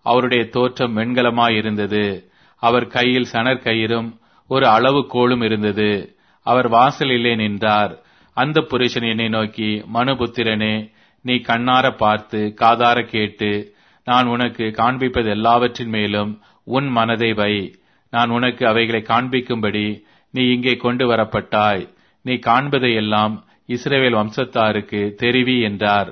அவருடைய தோற்றம் வெண்கலமாயிருந்தது அவர் கையில் சணற்கயிறும் ஒரு அளவு கோலும் இருந்தது அவர் வாசலிலே நின்றார் அந்த புருஷன் என்னை நோக்கி மனுபுத்திரனே நீ கண்ணார பார்த்து காதார கேட்டு நான் உனக்கு காண்பிப்பது எல்லாவற்றின் மேலும் உன் மனதை வை நான் உனக்கு அவைகளை காண்பிக்கும்படி நீ இங்கே கொண்டு வரப்பட்டாய் நீ காண்பதையெல்லாம் இஸ்ரேவேல் வம்சத்தாருக்கு தெரிவி என்றார்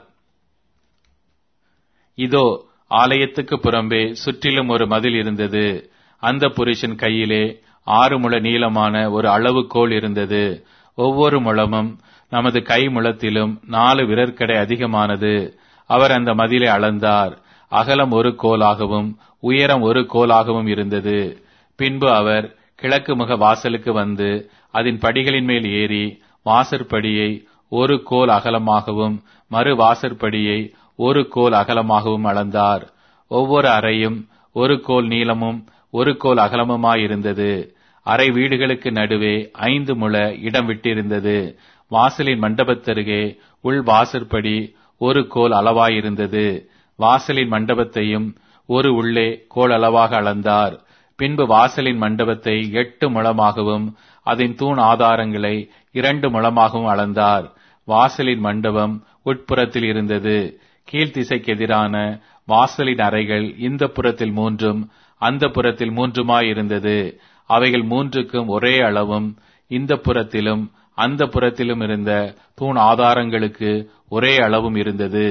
இதோ ஆலயத்துக்கு புறம்பே சுற்றிலும் ஒரு மதில் இருந்தது அந்த புருஷன் கையிலே ஆறு முழ நீளமான ஒரு அளவுகோல் இருந்தது ஒவ்வொரு முழமும் நமது கை முழத்திலும் நாலு விரற்கடை அதிகமானது அவர் அந்த மதிலை அளந்தார் அகலம் ஒரு கோலாகவும் உயரம் ஒரு கோலாகவும் இருந்தது பின்பு அவர் கிழக்கு முக வாசலுக்கு வந்து அதன் படிகளின் மேல் ஏறி வாசற்படியை ஒரு கோல் அகலமாகவும் மறு வாசற்படியை ஒரு கோல் அகலமாகவும் அளந்தார் ஒவ்வொரு அறையும் ஒரு கோல் நீளமும் ஒரு கோல் அகலமுமாயிருந்தது அறை வீடுகளுக்கு நடுவே ஐந்து முழ இடம் விட்டிருந்தது வாசலின் மண்டபத்தருகே உள் வாசற்படி ஒரு கோல் அளவாயிருந்தது வாசலின் மண்டபத்தையும் ஒரு உள்ளே கோல் அளவாக அளந்தார் பின்பு வாசலின் மண்டபத்தை எட்டு முழமாகவும் அதன் தூண் ஆதாரங்களை இரண்டு முழமாகவும் அளந்தார் வாசலின் மண்டபம் உட்புறத்தில் இருந்தது கீழ்த்திசைக்கு எதிரான வாசலின் அறைகள் இந்த புறத்தில் மூன்றும் அந்த புறத்தில் மூன்றுமாயிருந்தது அவைகள் மூன்றுக்கும் ஒரே அளவும் இந்த புறத்திலும் அந்த புறத்திலும் இருந்த தூண் ஆதாரங்களுக்கு ஒரே அளவும் இருந்தது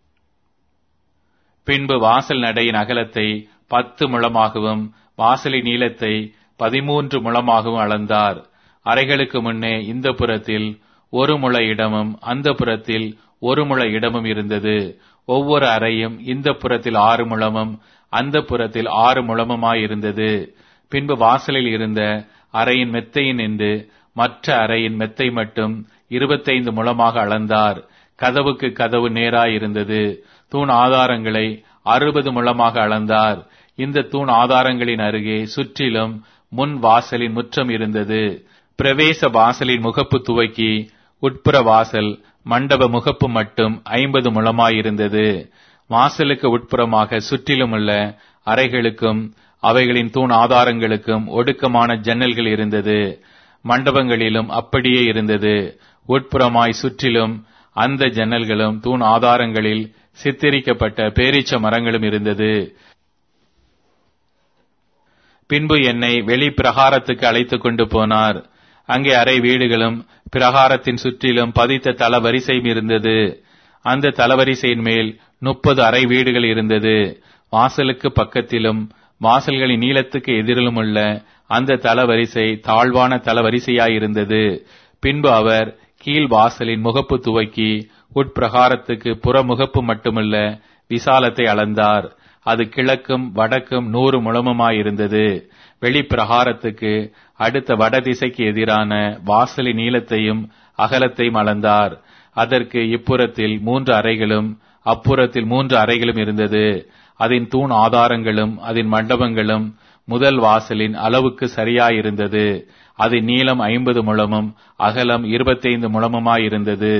பின்பு வாசல் நடையின் அகலத்தை பத்து முழமாகவும் வாசலின் நீளத்தை பதிமூன்று முழமாகவும் அளந்தார் அறைகளுக்கு முன்னே இந்த புறத்தில் ஒரு முழ இடமும் அந்த புறத்தில் ஒரு முழ இடமும் இருந்தது ஒவ்வொரு அறையும் இந்த புறத்தில் ஆறு முழமும் அந்த புறத்தில் ஆறு முழமுமாயிருந்தது பின்பு வாசலில் இருந்த அறையின் மெத்தையின் என்று மற்ற அறையின் மெத்தை மட்டும் இருபத்தைந்து முழமாக அளந்தார் கதவுக்கு கதவு நேராயிருந்தது தூண் ஆதாரங்களை அறுபது முழமாக அளந்தார் இந்த தூண் ஆதாரங்களின் அருகே சுற்றிலும் முன் வாசலின் முற்றம் இருந்தது பிரவேச வாசலின் முகப்பு துவக்கி உட்புற வாசல் மண்டப முகப்பு மட்டும் ஐம்பது முழமாயிருந்தது வாசலுக்கு உட்புறமாக சுற்றிலுமுள்ள அறைகளுக்கும் அவைகளின் தூண் ஆதாரங்களுக்கும் ஒடுக்கமான ஜன்னல்கள் இருந்தது மண்டபங்களிலும் அப்படியே இருந்தது உட்புறமாய் சுற்றிலும் அந்த ஜன்னல்களும் தூண் ஆதாரங்களில் சித்தரிக்கப்பட்ட பேரீச்ச மரங்களும் இருந்தது பின்பு என்னை வெளி பிரகாரத்துக்கு அழைத்துக் கொண்டு போனார் அங்கே அறை வீடுகளும் பிரகாரத்தின் சுற்றிலும் பதித்த தளவரிசையும் இருந்தது அந்த தளவரிசையின் மேல் முப்பது அறை வீடுகள் இருந்தது வாசலுக்கு பக்கத்திலும் வாசல்களின் நீளத்துக்கு எதிரிலும் உள்ள அந்த தளவரிசை தாழ்வான தளவரிசையாயிருந்தது பின்பு அவர் கீழ் வாசலின் முகப்பு துவக்கி உட்பிரகாரத்துக்கு புறமுகப்பு மட்டுமல்ல விசாலத்தை அளந்தார் அது கிழக்கும் வடக்கும் நூறு முழமுமாயிருந்தது வெளிப்பிரகாரத்துக்கு அடுத்த வடதிசைக்கு எதிரான வாசலின் நீளத்தையும் அகலத்தையும் அளந்தார் அதற்கு இப்புறத்தில் மூன்று அறைகளும் அப்புறத்தில் மூன்று அறைகளும் இருந்தது அதன் தூண் ஆதாரங்களும் அதன் மண்டபங்களும் முதல் வாசலின் அளவுக்கு சரியாயிருந்தது அதன் நீளம் ஐம்பது முழமும் அகலம் இருபத்தைந்து முழமுமாயிருந்தது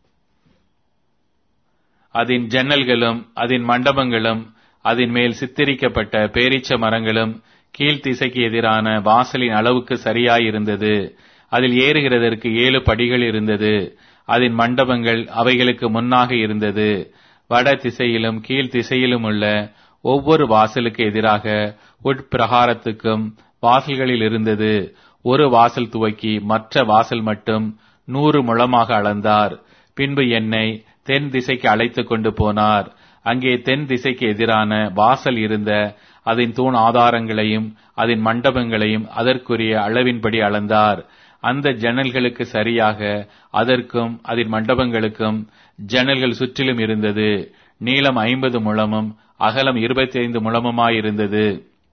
அதன் ஜன்னல்களும் அதன் மண்டபங்களும் அதன் மேல் சித்தரிக்கப்பட்ட பேரீச்ச மரங்களும் கீழ்த்திசைக்கு எதிரான வாசலின் அளவுக்கு சரியாயிருந்தது அதில் ஏறுகிறதற்கு ஏழு படிகள் இருந்தது அதன் மண்டபங்கள் அவைகளுக்கு முன்னாக இருந்தது வட திசையிலும் கீழ் திசையிலும் உள்ள ஒவ்வொரு வாசலுக்கு எதிராக உட்பிரகாரத்துக்கும் வாசல்களில் இருந்தது ஒரு வாசல் துவக்கி மற்ற வாசல் மட்டும் நூறு முழமாக அளந்தார் பின்பு என்னை தென் திசைக்கு அழைத்துக் கொண்டு போனார் அங்கே தென் திசைக்கு எதிரான வாசல் இருந்த அதன் தூண் ஆதாரங்களையும் அதன் மண்டபங்களையும் அதற்குரிய அளவின்படி அளந்தார் அந்த ஜன்னல்களுக்கு சரியாக அதற்கும் அதன் மண்டபங்களுக்கும் ஜன்னல்கள் சுற்றிலும் இருந்தது நீளம் ஐம்பது முழமும் அகலம் இருபத்தி ஐந்து முழமுமாயிருந்தது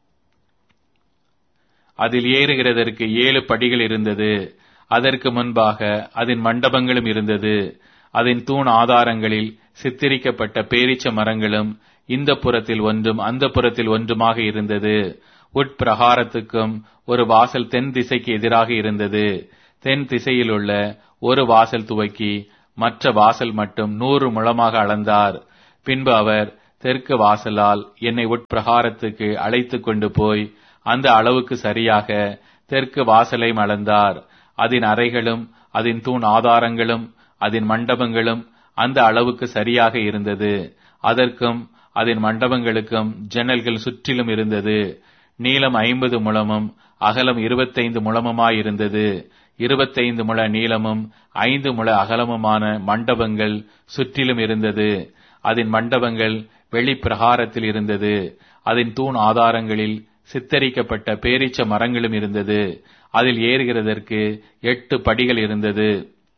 அதில் ஏறுகிறதற்கு ஏழு படிகள் இருந்தது அதற்கு முன்பாக அதன் மண்டபங்களும் இருந்தது அதன் தூண் ஆதாரங்களில் சித்தரிக்கப்பட்ட பேரீச்ச மரங்களும் இந்த புறத்தில் ஒன்றும் அந்த புறத்தில் ஒன்றுமாக இருந்தது உட்பிரகாரத்துக்கும் ஒரு வாசல் தென் திசைக்கு எதிராக இருந்தது தென் திசையில் உள்ள ஒரு வாசல் துவக்கி மற்ற வாசல் மட்டும் நூறு முழமாக அளந்தார் பின்பு அவர் தெற்கு வாசலால் என்னை உட்பிரகாரத்துக்கு அழைத்துக் கொண்டு போய் அந்த அளவுக்கு சரியாக தெற்கு வாசலை அளந்தார் அதன் அறைகளும் அதன் தூண் ஆதாரங்களும் அதன் மண்டபங்களும் அந்த அளவுக்கு சரியாக இருந்தது அதற்கும் அதன் மண்டபங்களுக்கும் ஜன்னல்கள் சுற்றிலும் இருந்தது நீளம் ஐம்பது முழமும் அகலம் இருபத்தைந்து முழமுமாயிருந்தது இருபத்தைந்து முழ நீளமும் ஐந்து முழ அகலமுமான மண்டபங்கள் சுற்றிலும் இருந்தது அதன் மண்டபங்கள் வெளிப்பிரகாரத்தில் இருந்தது அதன் தூண் ஆதாரங்களில் சித்தரிக்கப்பட்ட பேரீச்ச மரங்களும் இருந்தது அதில் ஏறுகிறதற்கு எட்டு படிகள் இருந்தது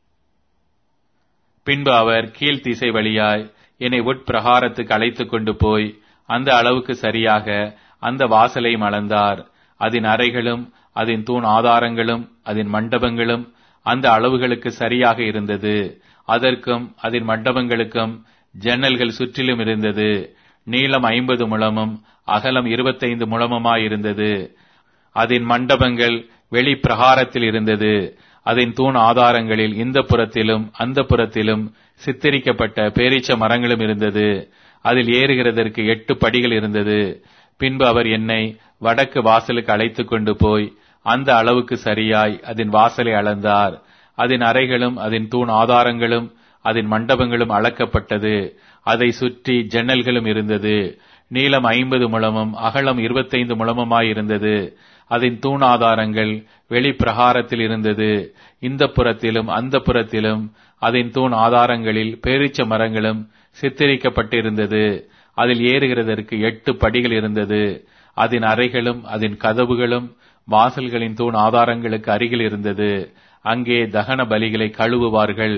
பின்பு அவர் கீழ் திசை வழியாய் என்னை உட்பிரகாரத்துக்கு அழைத்துக் கொண்டு போய் அந்த அளவுக்கு சரியாக அந்த வாசலையும் அளந்தார் அதன் அறைகளும் அதன் தூண் ஆதாரங்களும் அதன் மண்டபங்களும் அந்த அளவுகளுக்கு சரியாக இருந்தது அதற்கும் அதன் மண்டபங்களுக்கும் ஜன்னல்கள் சுற்றிலும் இருந்தது நீளம் ஐம்பது முழமும் அகலம் இருபத்தைந்து முழமுமாயிருந்தது அதன் மண்டபங்கள் வெளி பிரகாரத்தில் இருந்தது அதன் தூண் ஆதாரங்களில் இந்த புறத்திலும் அந்த புறத்திலும் சித்தரிக்கப்பட்ட பேரீச்ச மரங்களும் இருந்தது அதில் ஏறுகிறதற்கு எட்டு படிகள் இருந்தது பின்பு அவர் என்னை வடக்கு வாசலுக்கு அழைத்துக் கொண்டு போய் அந்த அளவுக்கு சரியாய் அதன் வாசலை அளந்தார் அதன் அறைகளும் அதன் தூண் ஆதாரங்களும் அதன் மண்டபங்களும் அளக்கப்பட்டது அதை சுற்றி ஜன்னல்களும் இருந்தது நீளம் ஐம்பது முழமும் அகலம் இருபத்தைந்து முழமுமாயிருந்தது அதன் தூண் ஆதாரங்கள் வெளிப்பிரகாரத்தில் இருந்தது இந்த புறத்திலும் அந்த புறத்திலும் அதன் தூண் ஆதாரங்களில் பேரிச்ச மரங்களும் சித்தரிக்கப்பட்டிருந்தது அதில் ஏறுகிறதற்கு எட்டு படிகள் இருந்தது அதன் அறைகளும் அதன் கதவுகளும் வாசல்களின் தூண் ஆதாரங்களுக்கு அருகில் இருந்தது அங்கே தகன பலிகளை கழுவுவார்கள்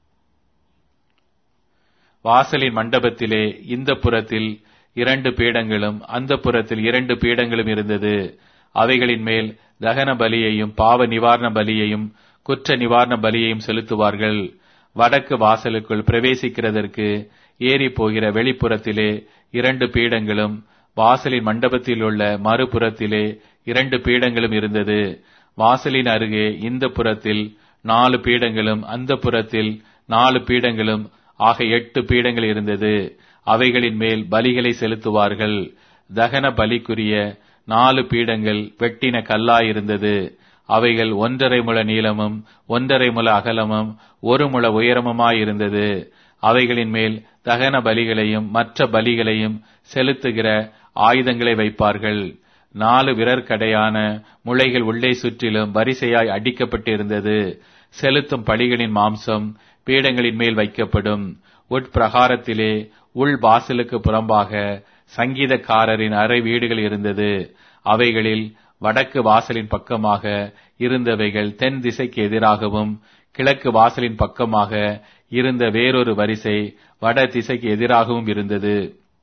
வாசலின் மண்டபத்திலே இந்த புறத்தில் இரண்டு பீடங்களும் அந்த புறத்தில் இரண்டு பீடங்களும் இருந்தது அவைகளின் மேல் தகன பலியையும் பாவ நிவாரண பலியையும் குற்ற நிவாரண பலியையும் செலுத்துவார்கள் வடக்கு வாசலுக்குள் பிரவேசிக்கிறதற்கு ஏறி போகிற வெளிப்புறத்திலே இரண்டு பீடங்களும் வாசலின் மண்டபத்தில் உள்ள மறுபுறத்திலே இரண்டு பீடங்களும் இருந்தது வாசலின் அருகே இந்த புறத்தில் நாலு பீடங்களும் அந்த புறத்தில் நாலு பீடங்களும் ஆக எட்டு பீடங்கள் இருந்தது அவைகளின் மேல் பலிகளை செலுத்துவார்கள் தகன பலிக்குரிய நாலு பீடங்கள் வெட்டின கல்லாயிருந்தது அவைகள் ஒன்றரை முழ நீளமும் ஒன்றரை முழ அகலமும் ஒரு முழ உயரமுமாயிருந்தது அவைகளின் மேல் தகன பலிகளையும் மற்ற பலிகளையும் செலுத்துகிற ஆயுதங்களை வைப்பார்கள் நாலு விரற்கடையான முளைகள் உள்ளே சுற்றிலும் வரிசையாய் அடிக்கப்பட்டிருந்தது செலுத்தும் பலிகளின் மாம்சம் பீடங்களின் மேல் வைக்கப்படும் உட்பிரகாரத்திலே உள் வாசலுக்கு புறம்பாக சங்கீதக்காரரின் அறை வீடுகள் இருந்தது அவைகளில் வடக்கு வாசலின் பக்கமாக இருந்தவைகள் தென் திசைக்கு எதிராகவும் கிழக்கு வாசலின் பக்கமாக இருந்த வேறொரு வரிசை வட திசைக்கு எதிராகவும் இருந்தது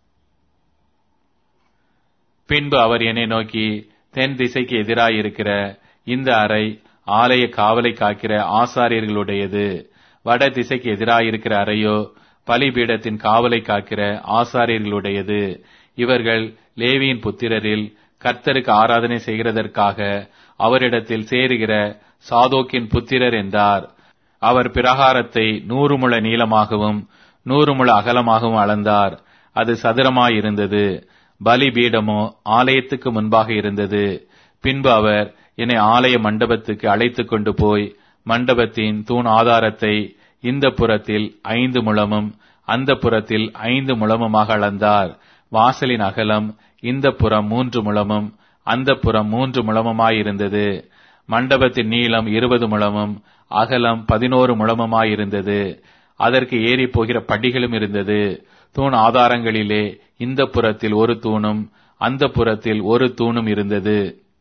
பின்பு அவர் என்னை நோக்கி தென் திசைக்கு எதிராயிருக்கிற இந்த அறை ஆலய காவலை காக்கிற ஆசாரியர்களுடையது வட திசைக்கு எதிராயிருக்கிற அறையோ பலிபீடத்தின் காவலை காக்கிற ஆசாரியர்களுடையது இவர்கள் லேவியின் புத்திரரில் கர்த்தருக்கு ஆராதனை செய்கிறதற்காக அவரிடத்தில் சேருகிற சாதோக்கின் புத்திரர் என்றார் அவர் பிரகாரத்தை நூறு முழ நீளமாகவும் நூறு முழ அகலமாகவும் அளந்தார் அது சதுரமாயிருந்தது பலிபீடமோ ஆலயத்துக்கு முன்பாக இருந்தது பின்பு அவர் என்னை ஆலய மண்டபத்துக்கு அழைத்துக் கொண்டு போய் மண்டபத்தின் தூண் ஆதாரத்தை இந்த புறத்தில் ஐந்து முழமும் அந்த புறத்தில் ஐந்து முழமுமாக அளந்தார் வாசலின் அகலம் இந்த புறம் மூன்று முழமும் அந்த புறம் மூன்று முழமுமாயிருந்தது மண்டபத்தின் நீளம் இருபது முழமும் அகலம் பதினோரு முழமுமாயிருந்தது அதற்கு ஏறி போகிற படிகளும் இருந்தது தூண் ஆதாரங்களிலே இந்த புறத்தில் ஒரு தூணும் அந்த புறத்தில் ஒரு தூணும் இருந்தது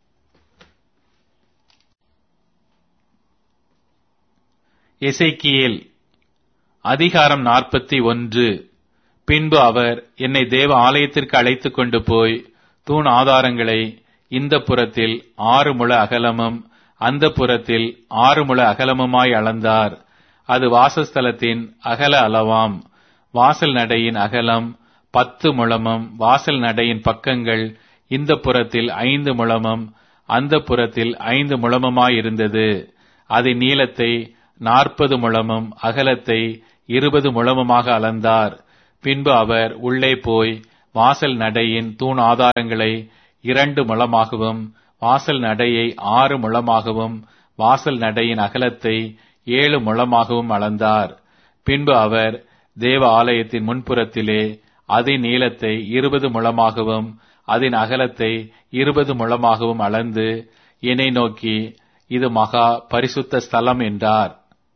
எசைக்கியேல் அதிகாரம் நாற்பத்தி ஒன்று பின்பு அவர் என்னை தேவ ஆலயத்திற்கு அழைத்துக் கொண்டு போய் தூண் ஆதாரங்களை இந்த புறத்தில் ஆறு முழ அகலமும் அந்த புறத்தில் ஆறு முழ அகலமுமாய் அளந்தார் அது வாசஸ்தலத்தின் அகல அளவாம் வாசல் நடையின் அகலம் பத்து முழமும் வாசல் நடையின் பக்கங்கள் இந்த புறத்தில் ஐந்து முழமும் அந்த புறத்தில் ஐந்து முழமுமாயிருந்தது அதன் நீளத்தை நாற்பது முழமும் அகலத்தை இருபது முழமுமாக அளந்தார் பின்பு அவர் உள்ளே போய் வாசல் நடையின் தூண் ஆதாரங்களை இரண்டு முழமாகவும் வாசல் நடையை ஆறு முழமாகவும் வாசல் நடையின் அகலத்தை ஏழு முழமாகவும் அளந்தார் பின்பு அவர் தேவ ஆலயத்தின் முன்புறத்திலே அதன் நீளத்தை இருபது முழமாகவும் அதன் அகலத்தை இருபது முழமாகவும் அளந்து என்னை நோக்கி இது மகா பரிசுத்த ஸ்தலம் என்றார்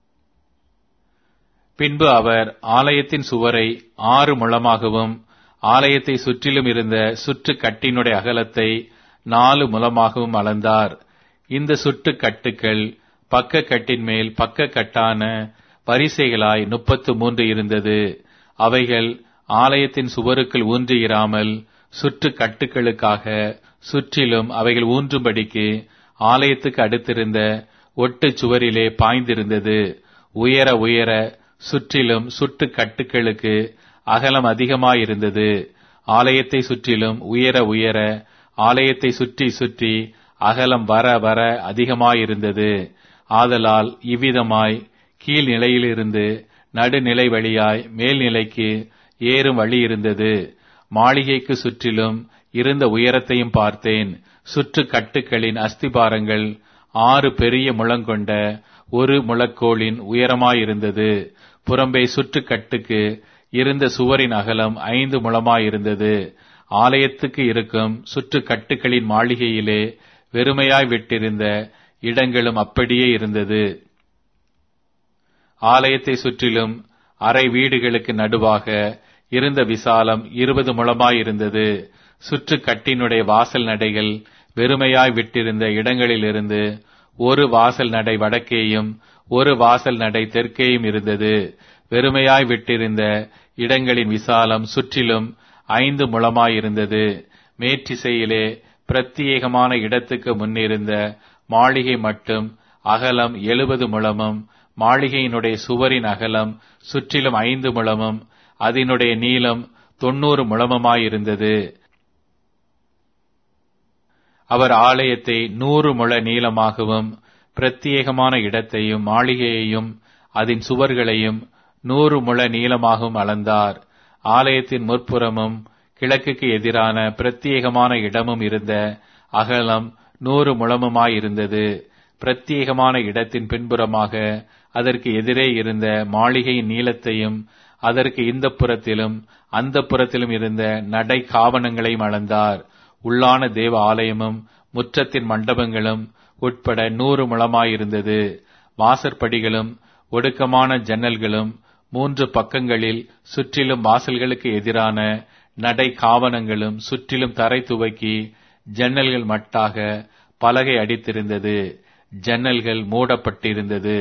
பின்பு அவர் ஆலயத்தின் சுவரை ஆறு முழமாகவும் ஆலயத்தை சுற்றிலும் இருந்த சுற்று கட்டினுடைய அகலத்தை நாலு முழமாகவும் அளந்தார் இந்த சுற்று கட்டுக்கள் பக்க கட்டின் மேல் பக்க கட்டான வரிசைகளாய் முப்பத்து மூன்று இருந்தது அவைகள் ஆலயத்தின் சுவருக்குள் ஊன்றியிராமல் சுற்று கட்டுகளுக்காக சுற்றிலும் அவைகள் ஊன்றும்படிக்கு ஆலயத்துக்கு அடுத்திருந்த ஒட்டு சுவரிலே பாய்ந்திருந்தது உயர உயர சுற்றிலும் சுட்டு கட்டுகளுக்கு அகலம் அதிகமாயிருந்தது ஆலயத்தை சுற்றிலும் உயர உயர ஆலயத்தை சுற்றி சுற்றி அகலம் வர வர அதிகமாயிருந்தது ஆதலால் இவ்விதமாய் கீழ் நிலையிலிருந்து நடுநிலை வழியாய் மேல்நிலைக்கு ஏறும் வழி இருந்தது மாளிகைக்கு சுற்றிலும் இருந்த உயரத்தையும் பார்த்தேன் சுற்று கட்டுக்களின் அஸ்திபாரங்கள் ஆறு பெரிய முழங்கொண்ட ஒரு முழக்கோளின் உயரமாயிருந்தது புறம்பே சுற்று கட்டுக்கு இருந்த சுவரின் அகலம் ஐந்து முழமாயிருந்தது ஆலயத்துக்கு இருக்கும் சுற்று கட்டுக்களின் மாளிகையிலே வெறுமையாய் விட்டிருந்த இடங்களும் அப்படியே இருந்தது ஆலயத்தை சுற்றிலும் அறை வீடுகளுக்கு நடுவாக இருந்த விசாலம் இருபது முழமாயிருந்தது சுற்று கட்டினுடைய வாசல் நடைகள் வெறுமையாய் விட்டிருந்த இடங்களிலிருந்து ஒரு வாசல் நடை வடக்கேயும் ஒரு வாசல் நடை தெற்கேயும் இருந்தது வெறுமையாய் விட்டிருந்த இடங்களின் விசாலம் சுற்றிலும் ஐந்து முழமாயிருந்தது மேற்றிசையிலே பிரத்யேகமான இடத்துக்கு முன்னிருந்த மாளிகை மட்டும் அகலம் எழுபது முழமும் மாளிகையினுடைய சுவரின் அகலம் சுற்றிலும் ஐந்து முழமும் அதனுடைய நீளம் தொன்னூறு முழமுமாயிருந்தது அவர் ஆலயத்தை நூறு முழ நீளமாகவும் பிரத்யேகமான இடத்தையும் மாளிகையையும் அதன் சுவர்களையும் நூறு முழ நீளமாகவும் அளந்தார் ஆலயத்தின் முற்புறமும் கிழக்குக்கு எதிரான பிரத்யேகமான இடமும் இருந்த அகலம் நூறு முழமுமாயிருந்தது பிரத்யேகமான இடத்தின் பின்புறமாக அதற்கு எதிரே இருந்த மாளிகையின் நீளத்தையும் அதற்கு இந்த புறத்திலும் அந்த புறத்திலும் இருந்த நடை காவணங்களையும் அளந்தார் உள்ளான தேவ ஆலயமும் முற்றத்தின் மண்டபங்களும் உட்பட நூறு முழமாயிருந்தது வாசற்படிகளும் ஒடுக்கமான ஜன்னல்களும் மூன்று பக்கங்களில் சுற்றிலும் வாசல்களுக்கு எதிரான நடை காவணங்களும் சுற்றிலும் தரை துவக்கி ஜன்னல்கள் மட்டாக பலகை அடித்திருந்தது ஜன்னல்கள் மூடப்பட்டிருந்தது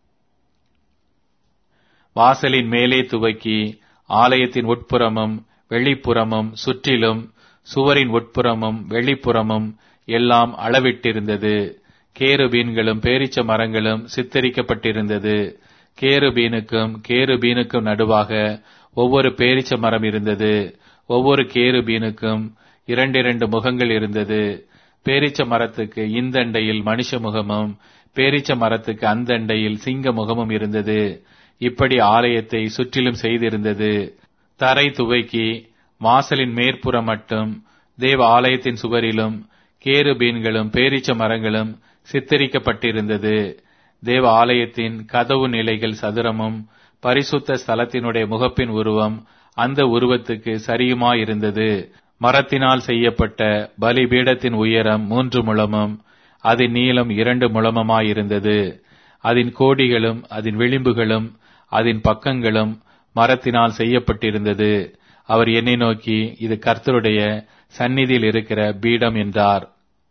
வாசலின் மேலே துவக்கி ஆலயத்தின் உட்புறமும் வெளிப்புறமும் சுற்றிலும் சுவரின் உட்புறமும் வெளிப்புறமும் எல்லாம் அளவிட்டிருந்தது கேருபீன்களும் பேரிச்ச மரங்களும் சித்தரிக்கப்பட்டிருந்தது கேருபீனுக்கும் கேருபீனுக்கும் நடுவாக ஒவ்வொரு பேரிச்ச மரம் இருந்தது ஒவ்வொரு கேருபீனுக்கும் இரண்டிரண்டு முகங்கள் இருந்தது பேரிச்ச மரத்துக்கு இந்தண்டையில் மனுஷ முகமும் பேரிச்ச மரத்துக்கு அந்தண்டையில் சிங்க முகமும் இருந்தது இப்படி ஆலயத்தை சுற்றிலும் செய்திருந்தது தரை துவைக்கி வாசலின் மேற்புறம் மட்டும் தேவ ஆலயத்தின் சுவரிலும் கேருபீன்களும் பேரிச்ச மரங்களும் சித்தரிக்கப்பட்டிருந்தது தேவ ஆலயத்தின் கதவு நிலைகள் சதுரமும் பரிசுத்த ஸ்தலத்தினுடைய முகப்பின் உருவம் அந்த உருவத்துக்கு சரியுமாயிருந்தது மரத்தினால் செய்யப்பட்ட பலிபீடத்தின் உயரம் மூன்று முழமும் அதன் நீளம் இரண்டு முழமுமாயிருந்தது அதன் கோடிகளும் அதன் விளிம்புகளும் அதன் பக்கங்களும் மரத்தினால் செய்யப்பட்டிருந்தது அவர் என்னை நோக்கி இது கர்த்தருடைய சந்நிதியில் இருக்கிற பீடம் என்றார்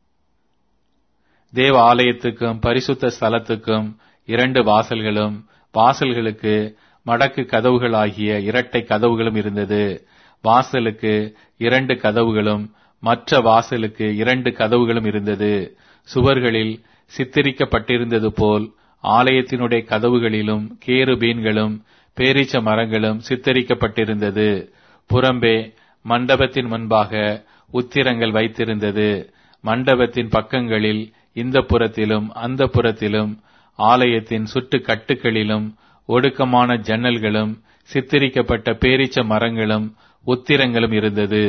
தேவ ஆலயத்துக்கும் பரிசுத்த ஸ்தலத்துக்கும் இரண்டு வாசல்களும் வாசல்களுக்கு மடக்கு கதவுகளாகிய இரட்டை கதவுகளும் இருந்தது வாசலுக்கு இரண்டு கதவுகளும் மற்ற வாசலுக்கு இரண்டு கதவுகளும் இருந்தது சுவர்களில் சித்தரிக்கப்பட்டிருந்தது போல் ஆலயத்தினுடைய கதவுகளிலும் கேருபீன்களும் பேரீச்ச மரங்களும் சித்தரிக்கப்பட்டிருந்தது புறம்பே மண்டபத்தின் முன்பாக உத்திரங்கள் வைத்திருந்தது மண்டபத்தின் பக்கங்களில் இந்த புறத்திலும் அந்த புறத்திலும் ஆலயத்தின் சுட்டு கட்டுகளிலும் ஒடுக்கமான ஜன்னல்களும் சித்தரிக்கப்பட்ட பேரீச்ச மரங்களும் உத்திரங்களும் இருந்தது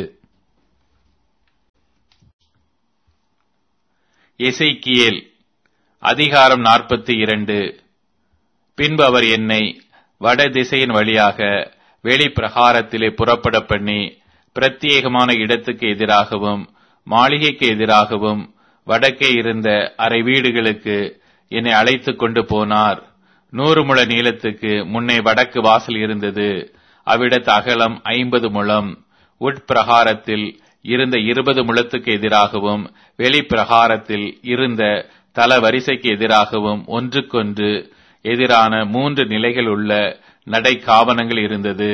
எசைக்கியேல் அதிகாரம் நாற்பத்தி இரண்டு பின்பு அவர் என்னை வட திசையின் வழியாக வெளிப்பிரகாரத்திலே புறப்பட பண்ணி பிரத்யேகமான இடத்துக்கு எதிராகவும் மாளிகைக்கு எதிராகவும் வடக்கே இருந்த அரை வீடுகளுக்கு என்னை அழைத்து கொண்டு போனார் நூறு முழ நீளத்துக்கு முன்னே வடக்கு வாசல் இருந்தது அவ்விடத்து அகலம் ஐம்பது முழம் உட்பிரகாரத்தில் இருந்த இருபது முழத்துக்கு எதிராகவும் வெளிப்பிரகாரத்தில் இருந்த தல வரிசைக்கு எதிராகவும் ஒன்றுக்கொன்று எதிரான மூன்று நிலைகள் உள்ள நடை காவனங்கள் இருந்தது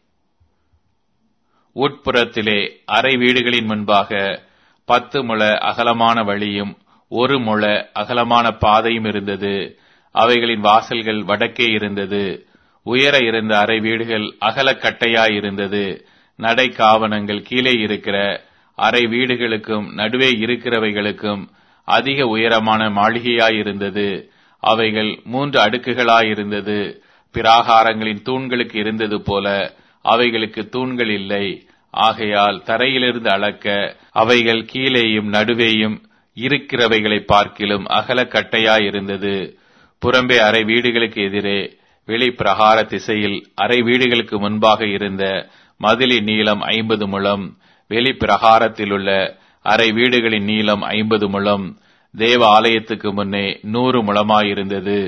உட்புறத்திலே அறை வீடுகளின் முன்பாக பத்து முழ அகலமான வழியும் ஒரு முழ அகலமான பாதையும் இருந்தது அவைகளின் வாசல்கள் வடக்கே இருந்தது உயர இருந்த அறை வீடுகள் அகலக்கட்டையாய் இருந்தது நடை காவனங்கள் கீழே இருக்கிற அறை வீடுகளுக்கும் நடுவே இருக்கிறவைகளுக்கும் அதிக உயரமான மாளிகையாய் இருந்தது அவைகள் மூன்று அடுக்குகளாயிருந்தது பிராகாரங்களின் தூண்களுக்கு இருந்தது போல அவைகளுக்கு தூண்கள் இல்லை ஆகையால் தரையிலிருந்து அளக்க அவைகள் கீழேயும் நடுவேயும் இருக்கிறவைகளை பார்க்கிலும் அகலக்கட்டையாயிருந்தது புறம்பே அறை வீடுகளுக்கு எதிரே வெளிப்பிரகார திசையில் அறை வீடுகளுக்கு முன்பாக இருந்த மதிலின் நீளம் ஐம்பது முழம் வெளிப்பிரகாரத்திலுள்ள அறை வீடுகளின் நீளம் ஐம்பது முழம் தேவ ஆலயத்துக்கு முன்னே நூறு முழமாயிருந்தது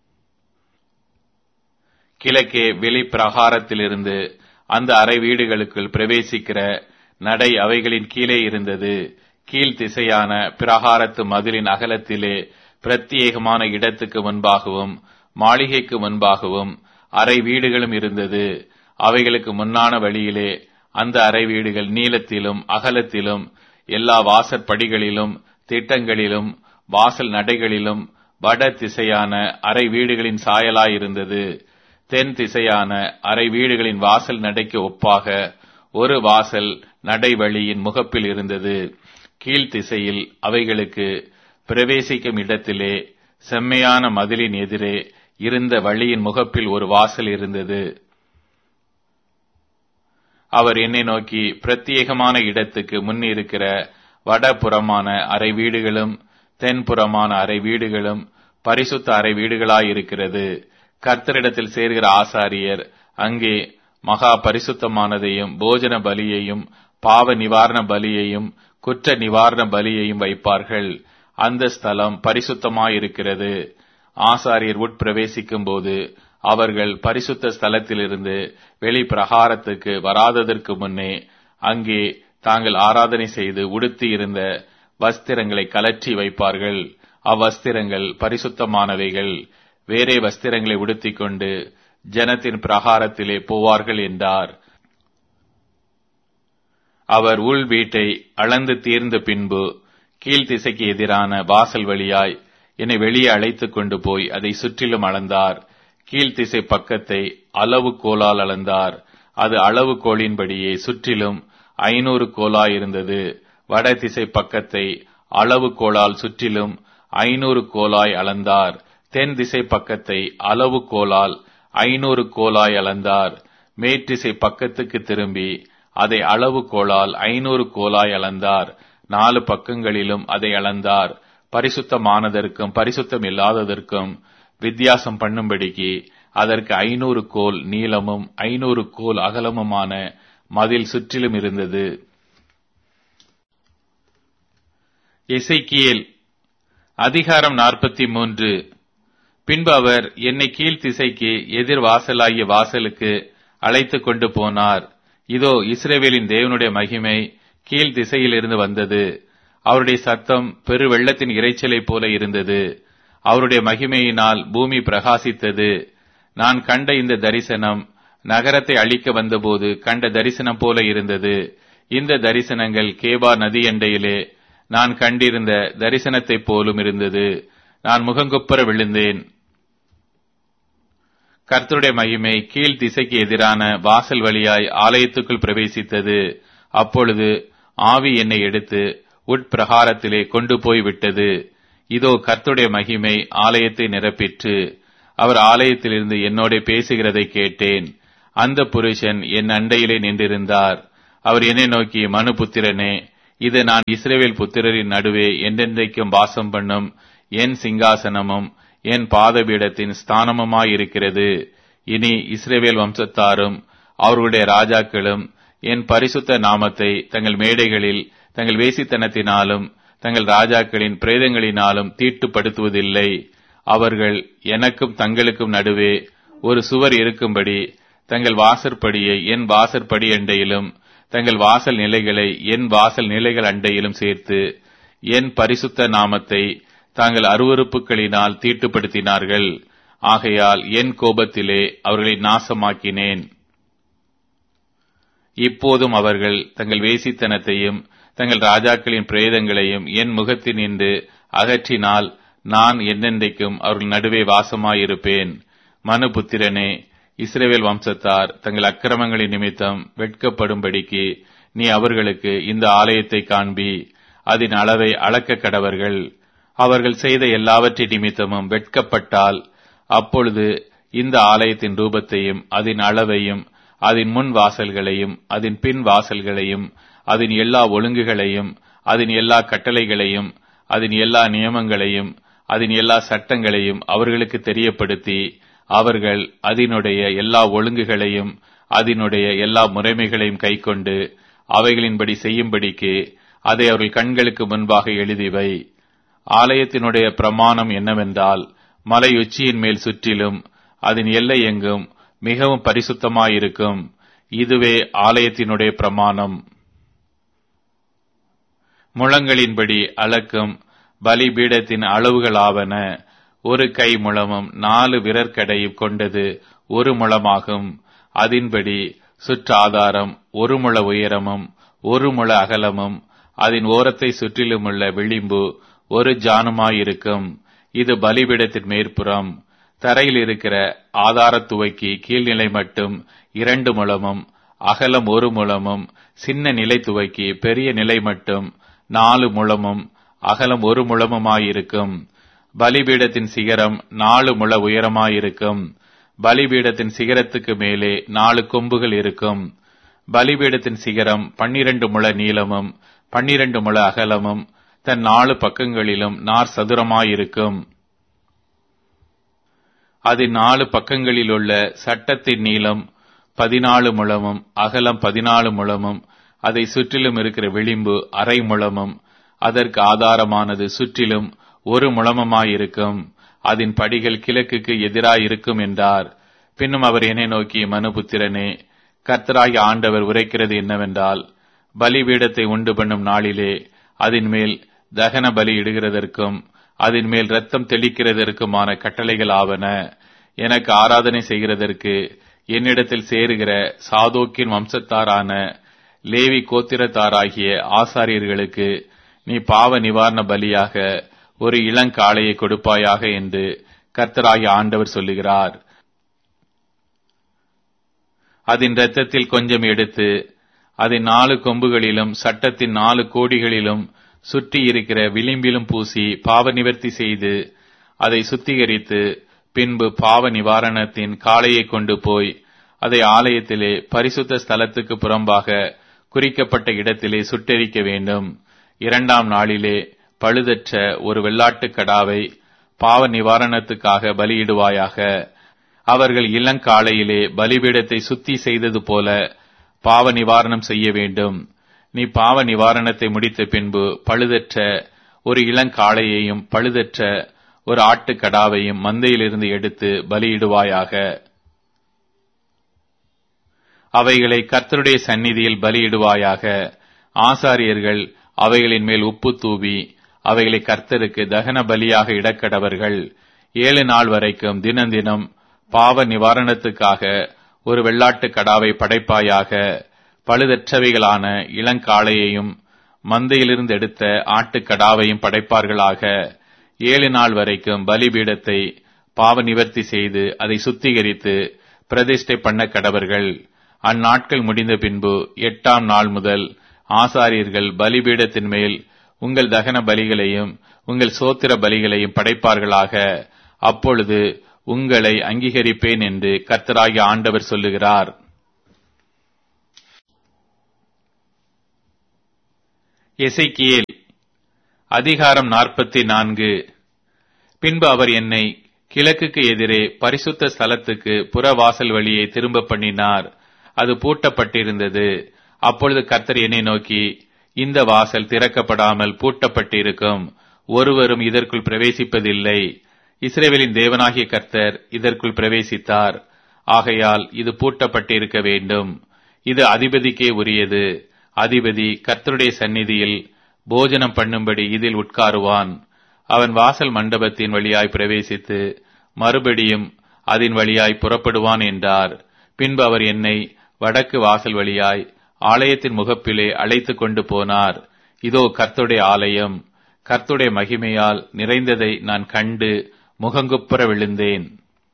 கிழக்கே வெளிப்பிரகாரத்திலிருந்து அந்த அறை வீடுகளுக்குள் பிரவேசிக்கிற நடை அவைகளின் கீழே இருந்தது கீழ் திசையான பிரகாரத்து மதிலின் அகலத்திலே பிரத்யேகமான இடத்துக்கு முன்பாகவும் மாளிகைக்கு முன்பாகவும் அறை வீடுகளும் இருந்தது அவைகளுக்கு முன்னான வழியிலே அந்த அறை வீடுகள் நீளத்திலும் அகலத்திலும் எல்லா வாசற்படிகளிலும் திட்டங்களிலும் வாசல் நடைகளிலும் வட திசையான அறை வீடுகளின் சாயலாயிருந்தது தென் திசையான அறை வீடுகளின் வாசல் நடைக்கு ஒப்பாக ஒரு வாசல் நடைவழியின் முகப்பில் இருந்தது கீழ்த்திசையில் அவைகளுக்கு பிரவேசிக்கும் இடத்திலே செம்மையான மதிலின் எதிரே இருந்த வழியின் முகப்பில் ஒரு வாசல் இருந்தது அவர் என்னை நோக்கி பிரத்யேகமான இடத்துக்கு முன் இருக்கிற வடபுறமான அறை வீடுகளும் தென்புறமான அறை வீடுகளும் பரிசுத்த அறை வீடுகளாயிருக்கிறது கர்த்தரிடத்தில் சேர்கிற ஆசாரியர் அங்கே மகா பரிசுத்தமானதையும் போஜன பலியையும் பாவ நிவாரண பலியையும் குற்ற நிவாரண பலியையும் வைப்பார்கள் அந்த ஸ்தலம் பரிசுத்தமாயிருக்கிறது ஆசாரியர் உட்பிரவேசிக்கும் போது அவர்கள் பரிசுத்த ஸ்தலத்திலிருந்து வெளி பிரகாரத்துக்கு வராததற்கு முன்னே அங்கே தாங்கள் ஆராதனை செய்து உடுத்தி இருந்த வஸ்திரங்களை கலற்றி வைப்பார்கள் அவ்வஸ்திரங்கள் பரிசுத்தமானவைகள் வேறே வஸ்திரங்களை உடுத்திக் கொண்டு ஜனத்தின் பிரகாரத்திலே போவார்கள் என்றார் அவர் உள் வீட்டை அளந்து தீர்ந்த பின்பு கீழ்த்திசைக்கு எதிரான வாசல் வழியாய் என்னை வெளியே அழைத்துக் கொண்டு போய் அதை சுற்றிலும் அளந்தார் கீழ்த்திசை பக்கத்தை அளவு கோலால் அளந்தார் அது அளவு கோலின்படியே சுற்றிலும் ஐநூறு கோலாயிருந்தது வட திசை பக்கத்தை அளவு கோலால் சுற்றிலும் ஐநூறு கோலாய் அளந்தார் தென் திசை பக்கத்தை அளவு கோலால் ஐநூறு கோலாய் அளந்தார் மேற்றிசை பக்கத்துக்கு திரும்பி அதை அளவு கோலால் ஐநூறு கோலாய் அளந்தார் நாலு பக்கங்களிலும் அதை அளந்தார் பரிசுத்தமானதற்கும் பரிசுத்தம் இல்லாததற்கும் வித்தியாசம் பண்ணும்படிக்கு அதற்கு ஐநூறு கோல் நீளமும் ஐநூறு கோல் அகலமுமான மதில் சுற்றிலும் இருந்தது இசைக்கியல் அதிகாரம் நாற்பத்தி மூன்று பின்பு அவர் என்னை கீழ் திசைக்கு எதிர் வாசலாகிய வாசலுக்கு அழைத்து கொண்டு போனார் இதோ இஸ்ரேவேலின் தேவனுடைய மகிமை கீழ் திசையிலிருந்து வந்தது அவருடைய சத்தம் பெரு வெள்ளத்தின் இறைச்சலைப் போல இருந்தது அவருடைய மகிமையினால் பூமி பிரகாசித்தது நான் கண்ட இந்த தரிசனம் நகரத்தை அழிக்க வந்தபோது கண்ட தரிசனம் போல இருந்தது இந்த தரிசனங்கள் கேபா நதியண்டையிலே நான் கண்டிருந்த தரிசனத்தைப் போலும் இருந்தது நான் முகங்குப்புற விழுந்தேன் கர்த்தருடைய மகிமை கீழ் திசைக்கு எதிரான வாசல் வழியாய் ஆலயத்துக்குள் பிரவேசித்தது அப்பொழுது ஆவி என்னை எடுத்து உட்பிரகாரத்திலே கொண்டு போய் விட்டது இதோ கர்த்தருடைய மகிமை ஆலயத்தை நிரப்பிற்று அவர் ஆலயத்திலிருந்து என்னோட பேசுகிறதை கேட்டேன் அந்த புருஷன் என் அண்டையிலே நின்றிருந்தார் அவர் என்னை நோக்கி மனுபுத்திரனே இது நான் இஸ்ரவேல் புத்திரரின் நடுவே என்றென்றைக்கும் வாசம் பண்ணும் என் சிங்காசனமும் என் பாதபீடத்தின் ஸ்தானமுமாயிருக்கிறது இனி இஸ்ரவேல் வம்சத்தாரும் அவர்களுடைய ராஜாக்களும் என் பரிசுத்த நாமத்தை தங்கள் மேடைகளில் தங்கள் வேசித்தனத்தினாலும் தங்கள் ராஜாக்களின் பிரேதங்களினாலும் தீட்டுப்படுத்துவதில்லை அவர்கள் எனக்கும் தங்களுக்கும் நடுவே ஒரு சுவர் இருக்கும்படி தங்கள் வாசற்படியை என் வாசற்படி அண்டையிலும் தங்கள் வாசல் நிலைகளை என் வாசல் நிலைகள் அண்டையிலும் சேர்த்து என் பரிசுத்த நாமத்தை தாங்கள் அருவறுப்புகளினால் தீட்டுப்படுத்தினார்கள் ஆகையால் என் கோபத்திலே அவர்களை நாசமாக்கினேன் இப்போதும் அவர்கள் தங்கள் வேசித்தனத்தையும் தங்கள் ராஜாக்களின் பிரேதங்களையும் என் முகத்தினின்று அகற்றினால் நான் என்னென்றைக்கும் அவர்கள் நடுவே வாசமாயிருப்பேன் மனுபுத்திரனே இஸ்ரேவேல் வம்சத்தார் தங்கள் அக்கிரமங்களின் நிமித்தம் வெட்கப்படும்படிக்கு நீ அவர்களுக்கு இந்த ஆலயத்தை காண்பி அதன் அளவை அளக்க கடவர்கள் அவர்கள் செய்த எல்லாவற்றின் நிமித்தமும் வெட்கப்பட்டால் அப்பொழுது இந்த ஆலயத்தின் ரூபத்தையும் அதன் அளவையும் அதன் முன் வாசல்களையும் அதன் பின் வாசல்களையும் அதன் எல்லா ஒழுங்குகளையும் அதன் எல்லா கட்டளைகளையும் அதன் எல்லா நியமங்களையும் அதன் எல்லா சட்டங்களையும் அவர்களுக்கு தெரியப்படுத்தி அவர்கள் அதனுடைய எல்லா ஒழுங்குகளையும் அதனுடைய எல்லா முறைமைகளையும் கைக்கொண்டு அவைகளின்படி செய்யும்படிக்கு அதை அவர்கள் கண்களுக்கு முன்பாக எழுதிவை ஆலயத்தினுடைய பிரமாணம் என்னவென்றால் மலை உச்சியின் மேல் சுற்றிலும் அதன் எல்லை எங்கும் மிகவும் பரிசுத்தமாயிருக்கும் இதுவே ஆலயத்தினுடைய பிரமாணம் முழங்களின்படி அளக்கும் பலிபீடத்தின் அளவுகளாவன ஒரு கை முழமும் நாலு விரற்கடையும் கொண்டது ஒரு முழமாகும் அதன்படி சுற்றாதாரம் ஒரு முழ உயரமும் ஒரு முழ அகலமும் அதன் ஓரத்தை சுற்றிலுமுள்ள விளிம்பு ஒரு ஜானுமாயிருக்கும் இது பலிபீடத்தின் மேற்புறம் தரையில் இருக்கிற ஆதாரத்துவைக்கு கீழ்நிலை மட்டும் இரண்டு முழமும் அகலம் ஒரு முழமும் சின்ன நிலை துவைக்கு பெரிய நிலை மட்டும் நாலு முழமும் அகலம் ஒரு முழமுமாயிருக்கும் பலிபீடத்தின் சிகரம் நாலு முழ உயரமாயிருக்கும் பலிபீடத்தின் சிகரத்துக்கு மேலே நாலு கொம்புகள் இருக்கும் பலிபீடத்தின் சிகரம் பன்னிரண்டு முழ நீளமும் பன்னிரண்டு முழ அகலமும் தன் நாலு பக்கங்களிலும் நார் சதுரமாயிருக்கும் அது நாலு பக்கங்களிலுள்ள சட்டத்தின் நீளம் பதினாலு முழமும் அகலம் பதினாலு முழமும் அதை சுற்றிலும் இருக்கிற விளிம்பு அரை முழமும் அதற்கு ஆதாரமானது சுற்றிலும் ஒரு முழமுமாயிருக்கும் அதன் படிகள் கிழக்குக்கு எதிராயிருக்கும் என்றார் பின்னும் அவர் என்னை நோக்கி மனுபுத்திரனே கர்த்தராகி ஆண்டவர் உரைக்கிறது என்னவென்றால் பலிபீடத்தை உண்டு பண்ணும் நாளிலே அதன் மேல் தகன பலி இடுகிறதற்கும் அதன் மேல் ரத்தம் தெளிக்கிறதற்குமான கட்டளைகள் ஆவன எனக்கு ஆராதனை செய்கிறதற்கு என்னிடத்தில் சேருகிற சாதோக்கின் வம்சத்தாரான லேவி கோத்திரத்தாராகிய ஆசாரியர்களுக்கு நீ பாவ நிவாரண பலியாக ஒரு இளங்காளையை கொடுப்பாயாக என்று கர்த்தராகிய ஆண்டவர் சொல்லுகிறார் அதன் இரத்தத்தில் கொஞ்சம் எடுத்து அதன் நாலு கொம்புகளிலும் சட்டத்தின் நாலு கோடிகளிலும் சுற்றி இருக்கிற விளிம்பிலும் பூசி பாவ நிவர்த்தி செய்து அதை சுத்திகரித்து பின்பு பாவ நிவாரணத்தின் காளையை கொண்டு போய் அதை ஆலயத்திலே பரிசுத்த ஸ்தலத்துக்கு புறம்பாக குறிக்கப்பட்ட இடத்திலே சுட்டெரிக்க வேண்டும் இரண்டாம் நாளிலே பழுதற்ற ஒரு வெள்ளாட்டுக் கடாவை பாவ நிவாரணத்துக்காக பலியிடுவாயாக அவர்கள் இளங்காலையிலே பலிபீடத்தை சுத்தி செய்தது போல பாவ நிவாரணம் செய்ய வேண்டும் நீ பாவ நிவாரணத்தை முடித்த பின்பு பழுதற்ற ஒரு இளங்காளையையும் பழுதற்ற ஒரு ஆட்டுக்கடாவையும் மந்தையிலிருந்து எடுத்து பலியிடுவாயாக அவைகளை கர்த்தருடைய சந்நிதியில் பலியிடுவாயாக ஆசாரியர்கள் அவைகளின் மேல் உப்பு தூவி அவைகளை கர்த்தருக்கு தகன பலியாக இடக்கடவர்கள் ஏழு நாள் வரைக்கும் தினந்தினம் பாவ நிவாரணத்துக்காக ஒரு வெள்ளாட்டு கடாவை படைப்பாயாக பழுதற்றவைகளான இளங்காளையையும் மந்தையிலிருந்து எடுத்த ஆட்டுக்கடாவையும் படைப்பார்களாக ஏழு நாள் வரைக்கும் பலிபீடத்தை பாவ நிவர்த்தி செய்து அதை சுத்திகரித்து பிரதிஷ்டை பண்ண கடவர்கள் அந்நாட்கள் முடிந்த பின்பு எட்டாம் நாள் முதல் ஆசாரியர்கள் பலிபீடத்தின் மேல் உங்கள் தகன பலிகளையும் உங்கள் சோத்திர பலிகளையும் படைப்பார்களாக அப்பொழுது உங்களை அங்கீகரிப்பேன் என்று கர்த்தராகிய ஆண்டவர் சொல்லுகிறார் எசைக்கியேல் அதிகாரம் நாற்பத்தி நான்கு பின்பு அவர் என்னை கிழக்குக்கு எதிரே பரிசுத்த ஸ்தலத்துக்கு புறவாசல் வழியை திரும்ப பண்ணினார் அது பூட்டப்பட்டிருந்தது அப்பொழுது கர்த்தர் என்னை நோக்கி இந்த வாசல் திறக்கப்படாமல் பூட்டப்பட்டிருக்கும் ஒருவரும் இதற்குள் பிரவேசிப்பதில்லை இஸ்ரேவேலின் தேவனாகிய கர்த்தர் இதற்குள் பிரவேசித்தார் ஆகையால் இது பூட்டப்பட்டிருக்க வேண்டும் இது அதிபதிக்கே உரியது அதிபதி கர்த்தருடைய சந்நிதியில் போஜனம் பண்ணும்படி இதில் உட்காருவான் அவன் வாசல் மண்டபத்தின் வழியாய் பிரவேசித்து மறுபடியும் அதன் வழியாய் புறப்படுவான் என்றார் பின்பு அவர் என்னை வடக்கு வாசல் வழியாய் ஆலயத்தின் முகப்பிலே அழைத்து கொண்டு போனார் இதோ கர்த்துடைய ஆலயம் கர்த்துடைய மகிமையால் நிறைந்ததை நான் கண்டு முகங்குப்புற விழுந்தேன்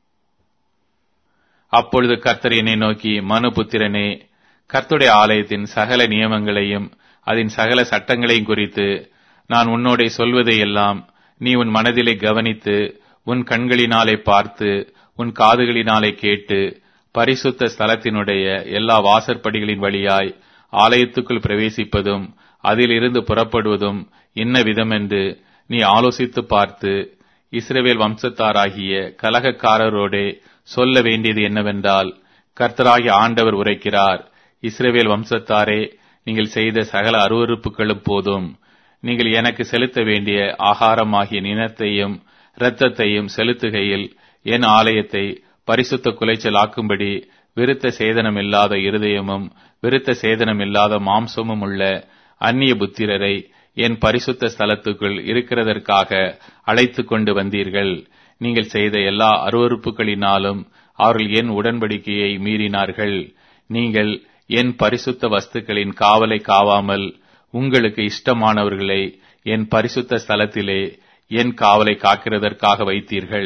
அப்பொழுது கர்த்தர் என்னை நோக்கி மனுபுத்திரனே கர்த்துடைய ஆலயத்தின் சகல நியமங்களையும் அதன் சகல சட்டங்களையும் குறித்து நான் உன்னோடே சொல்வதையெல்லாம் நீ உன் மனதிலே கவனித்து உன் கண்களினாலே பார்த்து உன் காதுகளினாலே கேட்டு பரிசுத்த ஸ்தலத்தினுடைய எல்லா வாசற்படிகளின் வழியாய் ஆலயத்துக்குள் பிரவேசிப்பதும் அதிலிருந்து புறப்படுவதும் என்ன விதமென்று நீ ஆலோசித்து பார்த்து இஸ்ரவேல் வம்சத்தாராகிய கலகக்காரரோடே சொல்ல வேண்டியது என்னவென்றால் கர்த்தராகிய ஆண்டவர் உரைக்கிறார் இஸ்ரவேல் வம்சத்தாரே நீங்கள் செய்த சகல அருவறுப்புகளும் போதும் நீங்கள் எனக்கு செலுத்த வேண்டிய ஆகாரமாகிய நினத்தையும் இரத்தத்தையும் செலுத்துகையில் என் ஆலயத்தை பரிசுத்த குலைச்சல் ஆக்கும்படி விருத்த சேதனம் இல்லாத இருதயமும் விருத்த சேதனம் இல்லாத மாம்சமும் உள்ள அந்நிய புத்திரரை என் பரிசுத்த ஸ்தலத்துக்குள் இருக்கிறதற்காக அழைத்து கொண்டு வந்தீர்கள் நீங்கள் செய்த எல்லா அருவறுப்புகளினாலும் அவர்கள் என் உடன்படிக்கையை மீறினார்கள் நீங்கள் என் பரிசுத்த வஸ்துக்களின் காவலை காவாமல் உங்களுக்கு இஷ்டமானவர்களை என் பரிசுத்த ஸ்தலத்திலே என் காவலை காக்கிறதற்காக வைத்தீர்கள்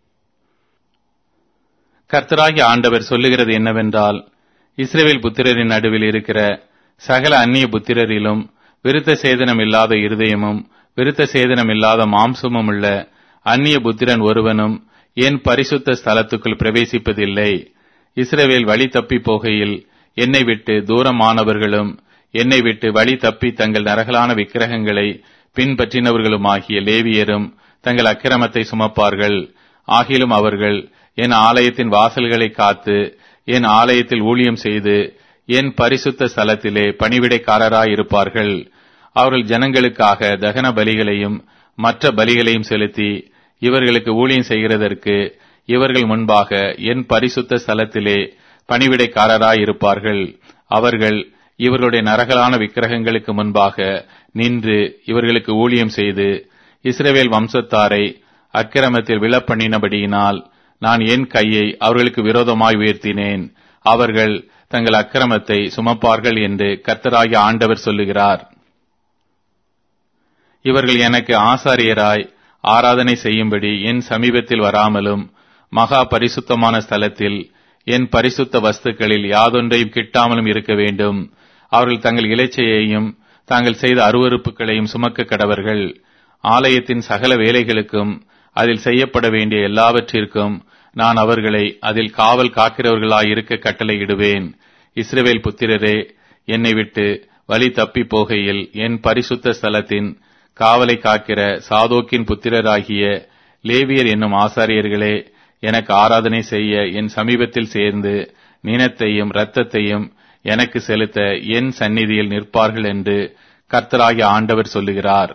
கர்த்தராகிய ஆண்டவர் சொல்லுகிறது என்னவென்றால் இஸ்ரேவேல் புத்திரரின் நடுவில் இருக்கிற சகல அந்நிய புத்திரரிலும் விருத்த சேதனம் இல்லாத இருதயமும் விருத்த சேதனம் இல்லாத மாம்சமும் உள்ள அந்நிய புத்திரன் ஒருவனும் என் பரிசுத்த ஸ்தலத்துக்குள் பிரவேசிப்பதில்லை இஸ்ரவேல் வழி தப்பி போகையில் என்னை விட்டு தூரமானவர்களும் என்னை விட்டு வழி தப்பி தங்கள் நரகலான விக்கிரகங்களை பின்பற்றினவர்களுமாகிய லேவியரும் தங்கள் அக்கிரமத்தை சுமப்பார்கள் ஆகிலும் அவர்கள் என் ஆலயத்தின் வாசல்களை காத்து என் ஆலயத்தில் ஊழியம் செய்து என் பரிசுத்த ஸ்தலத்திலே பணிவிடைக்காரராய் இருப்பார்கள் அவர்கள் ஜனங்களுக்காக தகன பலிகளையும் மற்ற பலிகளையும் செலுத்தி இவர்களுக்கு ஊழியம் செய்கிறதற்கு இவர்கள் முன்பாக என் பரிசுத்த ஸ்தலத்திலே பணிவிடைக்காரராய் இருப்பார்கள் அவர்கள் இவர்களுடைய நரகலான விக்கிரகங்களுக்கு முன்பாக நின்று இவர்களுக்கு ஊழியம் செய்து இஸ்ரவேல் வம்சத்தாரை அக்கிரமத்தில் விழப்பண்ணினபடியினால் நான் என் கையை அவர்களுக்கு விரோதமாய் உயர்த்தினேன் அவர்கள் தங்கள் அக்கிரமத்தை சுமப்பார்கள் என்று கர்த்தராகிய ஆண்டவர் சொல்லுகிறார் இவர்கள் எனக்கு ஆசாரியராய் ஆராதனை செய்யும்படி என் சமீபத்தில் வராமலும் மகா பரிசுத்தமான ஸ்தலத்தில் என் பரிசுத்த வஸ்துக்களில் யாதொன்றையும் கிட்டாமலும் இருக்க வேண்டும் அவர்கள் தங்கள் இலைச்சையையும் தாங்கள் செய்த அருவறுப்புகளையும் சுமக்க கடவர்கள் ஆலயத்தின் சகல வேலைகளுக்கும் அதில் செய்யப்பட வேண்டிய எல்லாவற்றிற்கும் நான் அவர்களை அதில் காவல் காக்கிறவர்களாயிருக்க கட்டளையிடுவேன் இஸ்ரவேல் புத்திரரே என்னை விட்டு வழி தப்பி போகையில் என் பரிசுத்த ஸ்தலத்தின் காவலை காக்கிற சாதோக்கின் புத்திரராகிய லேவியர் என்னும் ஆசாரியர்களே எனக்கு ஆராதனை செய்ய என் சமீபத்தில் சேர்ந்து நினத்தையும் இரத்தத்தையும் எனக்கு செலுத்த என் சந்நிதியில் நிற்பார்கள் என்று கர்த்தராகிய ஆண்டவர் சொல்லுகிறார்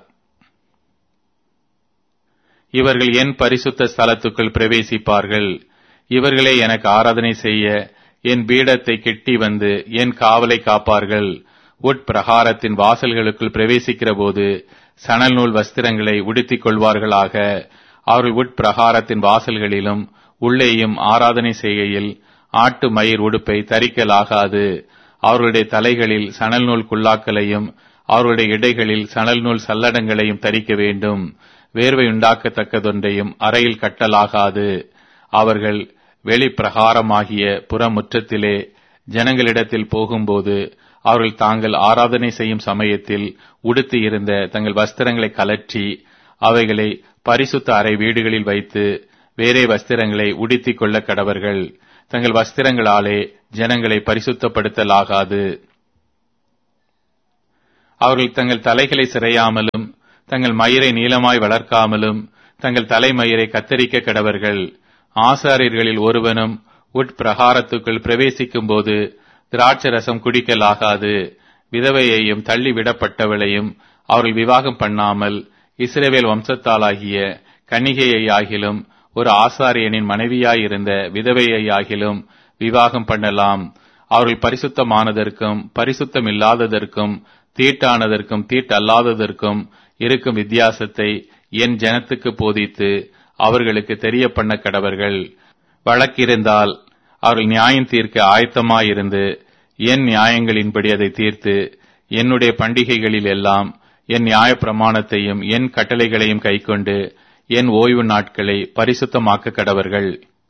இவர்கள் என் பரிசுத்த ஸ்தலத்துக்குள் பிரவேசிப்பார்கள் இவர்களே எனக்கு ஆராதனை செய்ய என் பீடத்தை கெட்டி வந்து என் காவலை காப்பார்கள் உட்பிரகாரத்தின் வாசல்களுக்குள் பிரவேசிக்கிற போது சணல் நூல் வஸ்திரங்களை உடுத்திக் கொள்வார்களாக அவர்கள் உட்பிரகாரத்தின் வாசல்களிலும் உள்ளேயும் ஆராதனை செய்கையில் ஆட்டு மயிர் உடுப்பை தரிக்கலாகாது அவர்களுடைய தலைகளில் சணல் நூல் குல்லாக்களையும் அவர்களுடைய இடைகளில் சணல் நூல் சல்லடங்களையும் தரிக்க வேண்டும் வேர்வை உண்டாக்கத்தக்கதொன்றையும் அறையில் கட்டலாகாது அவர்கள் வெளிப்பிரகாரமாகிய புறமுற்றத்திலே ஜனங்களிடத்தில் போகும்போது அவர்கள் தாங்கள் ஆராதனை செய்யும் சமயத்தில் உடுத்தி இருந்த தங்கள் வஸ்திரங்களை கலற்றி அவைகளை பரிசுத்த அறை வீடுகளில் வைத்து வேறே வஸ்திரங்களை உடுத்திக் கொள்ள கடவர்கள் தங்கள் வஸ்திரங்களாலே ஜனங்களை பரிசுத்தப்படுத்தலாகாது அவர்கள் தங்கள் தலைகளை சிறையாமலும் தங்கள் மயிரை நீளமாய் வளர்க்காமலும் தங்கள் தலைமயிரை கத்தரிக்க கடவர்கள் ஆசாரியர்களில் ஒருவனும் உட்பிரகாரத்துக்குள் பிரவேசிக்கும் போது திராட்சரசம் குடிக்கலாகாது விதவையையும் தள்ளிவிடப்பட்டவளையும் அவர்கள் விவாகம் பண்ணாமல் இஸ்ரேவேல் வம்சத்தாலாகிய கன்னிகையை ஆகிலும் ஒரு ஆசாரியனின் மனைவியாயிருந்த விதவையை ஆகிலும் விவாகம் பண்ணலாம் அவர்கள் பரிசுத்தமானதற்கும் பரிசுத்தம் இல்லாததற்கும் தீட்டானதற்கும் தீட்டல்லாததற்கும் இருக்கும் வித்தியாசத்தை என் ஜனத்துக்கு போதித்து அவர்களுக்கு தெரிய பண்ண கடவர்கள் வழக்கிருந்தால் அவர்கள் நியாயம் தீர்க்க ஆயத்தமாயிருந்து என் நியாயங்களின்படி அதை தீர்த்து என்னுடைய பண்டிகைகளில் எல்லாம் என் நியாய பிரமாணத்தையும் என் கட்டளைகளையும் கைக்கொண்டு என் ஓய்வு நாட்களை பரிசுத்தமாக்க கடவர்கள்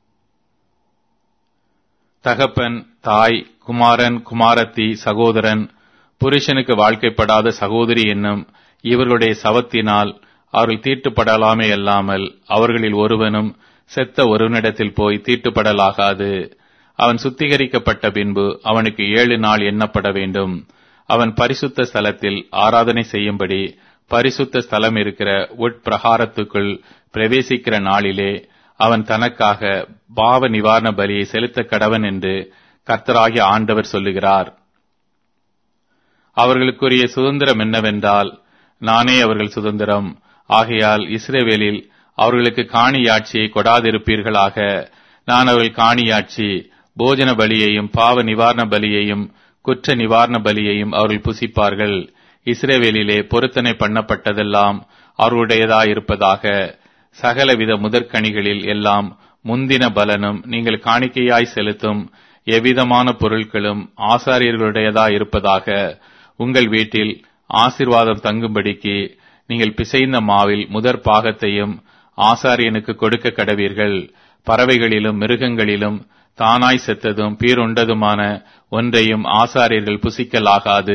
தகப்பன் தாய் குமாரன் குமாரத்தி சகோதரன் புருஷனுக்கு வாழ்க்கைப்படாத சகோதரி என்னும் இவர்களுடைய சவத்தினால் அவர்கள் தீட்டுப்படலாமே அல்லாமல் அவர்களில் ஒருவனும் செத்த ஒருவனிடத்தில் போய் தீட்டுப்படலாகாது அவன் சுத்திகரிக்கப்பட்ட பின்பு அவனுக்கு ஏழு நாள் எண்ணப்பட வேண்டும் அவன் பரிசுத்த ஸ்தலத்தில் ஆராதனை செய்யும்படி பரிசுத்த ஸ்தலம் இருக்கிற உட்பிரகாரத்துக்குள் பிரவேசிக்கிற நாளிலே அவன் தனக்காக பாவ நிவாரண பலியை செலுத்த கடவன் என்று கர்த்தராகிய ஆண்டவர் சொல்லுகிறார் அவர்களுக்குரிய சுதந்திரம் என்னவென்றால் நானே அவர்கள் சுதந்திரம் ஆகையால் இஸ்ரேவேலில் அவர்களுக்கு காணியாட்சியை கொடாதிருப்பீர்களாக நான் அவர்கள் காணியாட்சி போஜன பலியையும் பாவ நிவாரண பலியையும் குற்ற நிவாரண பலியையும் அவர்கள் புசிப்பார்கள் இஸ்ரேவேலிலே பொருத்தனை பண்ணப்பட்டதெல்லாம் அவர்களுடையதாயிருப்பதாக சகலவித முதற்கனிகளில் எல்லாம் முந்தின பலனும் நீங்கள் காணிக்கையாய் செலுத்தும் எவ்விதமான பொருட்களும் ஆசாரியர்களுடையதாயிருப்பதாக உங்கள் வீட்டில் ஆசிர்வாதம் தங்கும்படிக்கு நீங்கள் பிசைந்த மாவில் முதற் பாகத்தையும் ஆசாரியனுக்கு கொடுக்க கடவீர்கள் பறவைகளிலும் மிருகங்களிலும் தானாய் செத்ததும் பீருண்டதுமான ஒன்றையும் ஆசாரியர்கள் புசிக்கலாகாது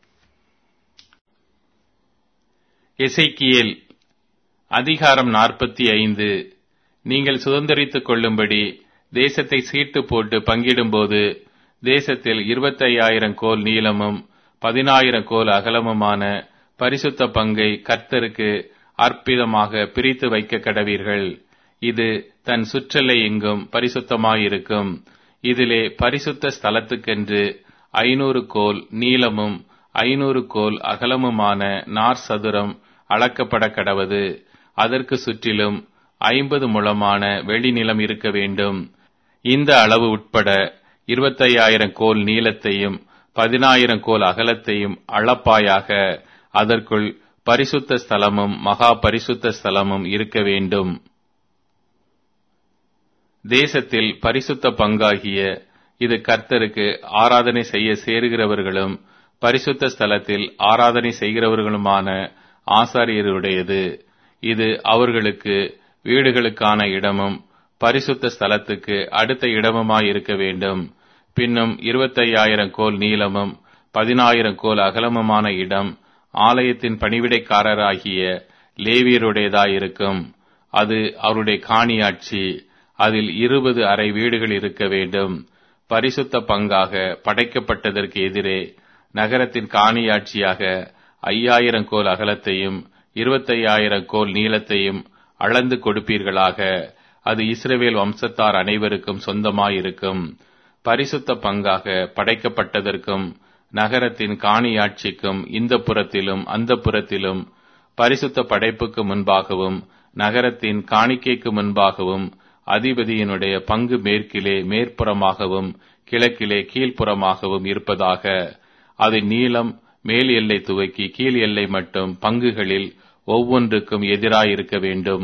எசைக்கியேல் அதிகாரம் நாற்பத்தி ஐந்து நீங்கள் சுதந்திரித்துக் கொள்ளும்படி தேசத்தை சீட்டு போட்டு பங்கிடும்போது தேசத்தில் இருபத்தையாயிரம் கோல் நீளமும் பதினாயிரம் கோல் அகலமுமான பரிசுத்த பங்கை கர்த்தருக்கு அற்பிதமாக பிரித்து வைக்க கடவீர்கள் இது தன் சுற்றலை எங்கும் பரிசுத்தமாயிருக்கும் இதிலே பரிசுத்த ஸ்தலத்துக்கென்று ஐநூறு கோல் நீளமும் ஐநூறு கோல் அகலமுமான நார் சதுரம் அளக்கப்பட கடவது அதற்கு சுற்றிலும் ஐம்பது முழமான வெளிநிலம் இருக்க வேண்டும் இந்த அளவு உட்பட இருபத்தையாயிரம் கோல் நீளத்தையும் பதினாயிரம் கோல் அகலத்தையும் அளப்பாயாக அதற்குள் பரிசுத்த ஸ்தலமும் மகா பரிசுத்த ஸ்தலமும் இருக்க வேண்டும் தேசத்தில் பரிசுத்த பங்காகிய இது கர்த்தருக்கு ஆராதனை செய்ய சேருகிறவர்களும் பரிசுத்த ஸ்தலத்தில் ஆராதனை செய்கிறவர்களுமான ஆசாரியருடையது இது அவர்களுக்கு வீடுகளுக்கான இடமும் பரிசுத்த ஸ்தலத்துக்கு அடுத்த இடமுமாயிருக்க வேண்டும் பின்னும் இருபத்தையாயிரம் கோல் நீளமும் பதினாயிரம் கோல் அகலமுமான இடம் ஆலயத்தின் பணிவிடைக்காரராகிய லேவியருடையதாயிருக்கும் அது அவருடைய காணியாட்சி அதில் இருபது அறை வீடுகள் இருக்க வேண்டும் பரிசுத்த பங்காக படைக்கப்பட்டதற்கு எதிரே நகரத்தின் காணியாட்சியாக ஐயாயிரம் கோல் அகலத்தையும் இருபத்தையாயிரம் கோல் நீளத்தையும் அளந்து கொடுப்பீர்களாக அது இஸ்ரவேல் வம்சத்தார் அனைவருக்கும் சொந்தமாயிருக்கும் பரிசுத்த பங்காக படைக்கப்பட்டதற்கும் நகரத்தின் காணியாட்சிக்கும் இந்த புறத்திலும் அந்த புறத்திலும் பரிசுத்த படைப்புக்கு முன்பாகவும் நகரத்தின் காணிக்கைக்கு முன்பாகவும் அதிபதியினுடைய பங்கு மேற்கிலே மேற்புறமாகவும் கிழக்கிலே கீழ்ப்புறமாகவும் இருப்பதாக அது நீளம் மேல் எல்லை துவக்கி கீழ் எல்லை மட்டும் பங்குகளில் ஒவ்வொன்றுக்கும் எதிராயிருக்க வேண்டும்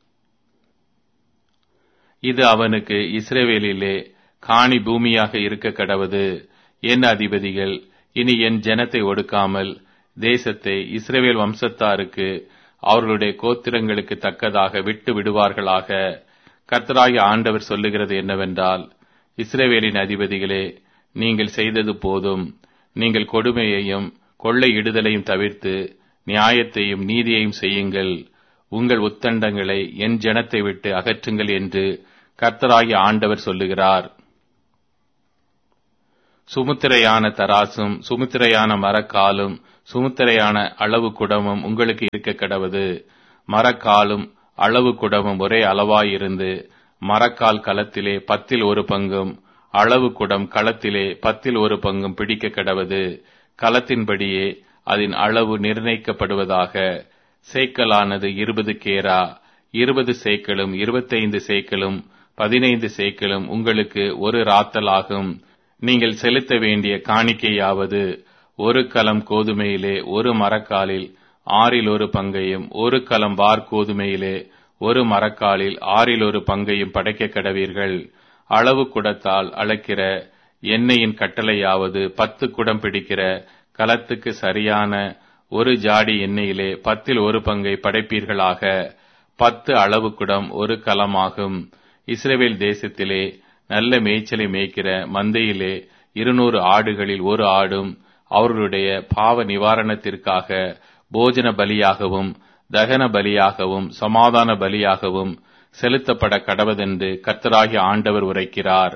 இது அவனுக்கு இஸ்ரேவேலிலே காணி பூமியாக இருக்க கடவது என் அதிபதிகள் இனி என் ஜனத்தை ஒடுக்காமல் தேசத்தை இஸ்ரேவேல் வம்சத்தாருக்கு அவர்களுடைய கோத்திரங்களுக்கு தக்கதாக விட்டு விடுவார்களாக கர்த்தராகிய ஆண்டவர் சொல்லுகிறது என்னவென்றால் இஸ்ரேவேலின் அதிபதிகளே நீங்கள் செய்தது போதும் நீங்கள் கொடுமையையும் கொள்ளையிடுதலையும் தவிர்த்து நியாயத்தையும் நீதியையும் செய்யுங்கள் உங்கள் உத்தண்டங்களை என் ஜனத்தை விட்டு அகற்றுங்கள் என்று கர்த்தராகிய ஆண்டவர் சொல்லுகிறார் சுமுத்திரையான தராசும் சுமுத்திரையான மரக்காலும் சுமுத்திரையான அளவு குடமும் உங்களுக்கு இருக்க கடவது மரக்காலும் அளவு குடமும் ஒரே அளவாயிருந்து மரக்கால் களத்திலே பத்தில் ஒரு பங்கும் அளவு குடம் களத்திலே பத்தில் ஒரு பங்கும் பிடிக்க கடவது களத்தின்படியே அதன் அளவு நிர்ணயிக்கப்படுவதாக சேக்கலானது இருபது கேரா இருபது சேக்களும் இருபத்தைந்து சேக்களும் பதினைந்து சேக்களும் உங்களுக்கு ஒரு ராத்தல் ஆகும் நீங்கள் செலுத்த வேண்டிய காணிக்கையாவது ஒரு கலம் கோதுமையிலே ஒரு மரக்காலில் ஆறில் ஒரு பங்கையும் ஒரு கலம் வார் கோதுமையிலே ஒரு மரக்காலில் ஆறில் ஒரு பங்கையும் படைக்க கடவீர்கள் அளவு குடத்தால் அளக்கிற எண்ணெயின் கட்டளையாவது பத்து குடம் பிடிக்கிற கலத்துக்கு சரியான ஒரு ஜாடி எண்ணெயிலே பத்தில் ஒரு பங்கை படைப்பீர்களாக பத்து அளவு குடம் ஒரு கலமாகும் இஸ்ரேல் தேசத்திலே நல்ல மேய்ச்சலை மேய்க்கிற மந்தையிலே இருநூறு ஆடுகளில் ஒரு ஆடும் அவர்களுடைய பாவ நிவாரணத்திற்காக போஜன பலியாகவும் தகன பலியாகவும் சமாதான பலியாகவும் செலுத்தப்பட கடவதென்று கர்த்தராகிய ஆண்டவர் உரைக்கிறார்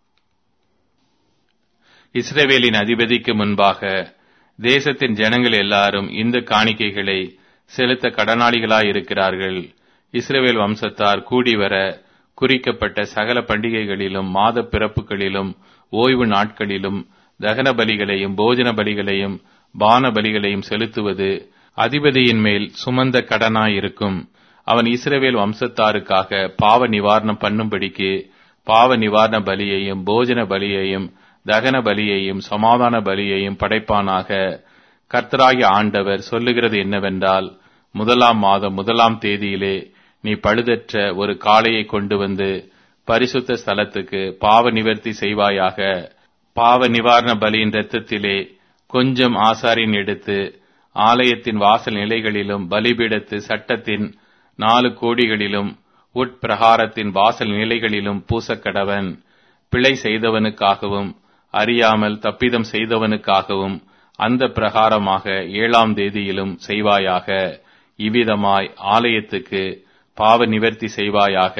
இஸ்ரேவேலின் அதிபதிக்கு முன்பாக தேசத்தின் ஜனங்கள் எல்லாரும் இந்த காணிக்கைகளை செலுத்த கடனாளிகளாயிருக்கிறார்கள் இஸ்ரேவேல் வம்சத்தார் கூடிவர குறிக்கப்பட்ட சகல பண்டிகைகளிலும் மாத பிறப்புகளிலும் ஓய்வு நாட்களிலும் தகன பலிகளையும் போஜன பலிகளையும் பான பலிகளையும் செலுத்துவது அதிபதியின் மேல் சுமந்த கடனாயிருக்கும் அவன் இஸ்ரவேல் வம்சத்தாருக்காக பாவ நிவாரணம் பண்ணும்படிக்கு பாவ நிவாரண பலியையும் போஜன பலியையும் தகன பலியையும் சமாதான பலியையும் படைப்பானாக கர்த்தராகிய ஆண்டவர் சொல்லுகிறது என்னவென்றால் முதலாம் மாதம் முதலாம் தேதியிலே நீ பழுதற்ற ஒரு காளையை கொண்டு வந்து பரிசுத்த ஸ்தலத்துக்கு பாவ நிவர்த்தி செய்வாயாக பாவ நிவாரண பலியின் இரத்தத்திலே கொஞ்சம் ஆசாரின் எடுத்து ஆலயத்தின் வாசல் நிலைகளிலும் பலிபீடத்து சட்டத்தின் நாலு கோடிகளிலும் உட்பிரகாரத்தின் வாசல் நிலைகளிலும் பூசக்கடவன் பிழை செய்தவனுக்காகவும் அறியாமல் தப்பிதம் செய்தவனுக்காகவும் அந்த பிரகாரமாக ஏழாம் தேதியிலும் செய்வாயாக இவ்விதமாய் ஆலயத்துக்கு பாவ நிவர்த்தி செய்வாயாக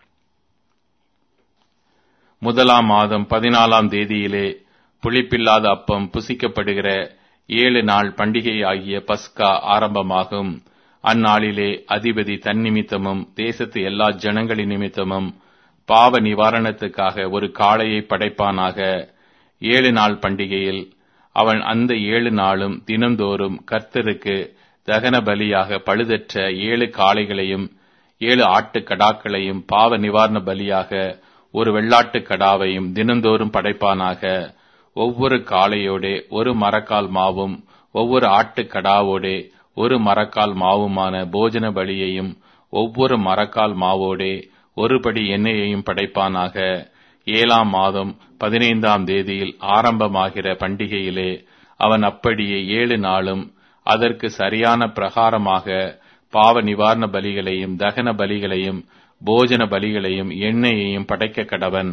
முதலாம் மாதம் பதினாலாம் தேதியிலே புளிப்பில்லாத அப்பம் புசிக்கப்படுகிற ஏழு நாள் பண்டிகை ஆகிய பஸ்கா ஆரம்பமாகும் அந்நாளிலே அதிபதி தன் நிமித்தமும் தேசத்து எல்லா ஜனங்களின் நிமித்தமும் பாவ நிவாரணத்துக்காக ஒரு காளையை படைப்பானாக ஏழு நாள் பண்டிகையில் அவன் அந்த ஏழு நாளும் தினந்தோறும் கர்த்தருக்கு தகன பலியாக பழுதற்ற ஏழு காளைகளையும் ஏழு ஆட்டு கடாக்களையும் பாவ நிவாரண பலியாக ஒரு வெள்ளாட்டு கடாவையும் தினந்தோறும் படைப்பானாக ஒவ்வொரு காளையோடே ஒரு மரக்கால் மாவும் ஒவ்வொரு ஆட்டு கடாவோடே ஒரு மரக்கால் மாவுமான போஜன பலியையும் ஒவ்வொரு மரக்கால் மாவோடே ஒருபடி எண்ணெயையும் படைப்பானாக ஏழாம் மாதம் பதினைந்தாம் தேதியில் ஆரம்பமாகிற பண்டிகையிலே அவன் அப்படியே ஏழு நாளும் அதற்கு சரியான பிரகாரமாக பாவ நிவாரண பலிகளையும் தகன பலிகளையும் போஜன பலிகளையும் எண்ணெயையும் படைக்க கடவன்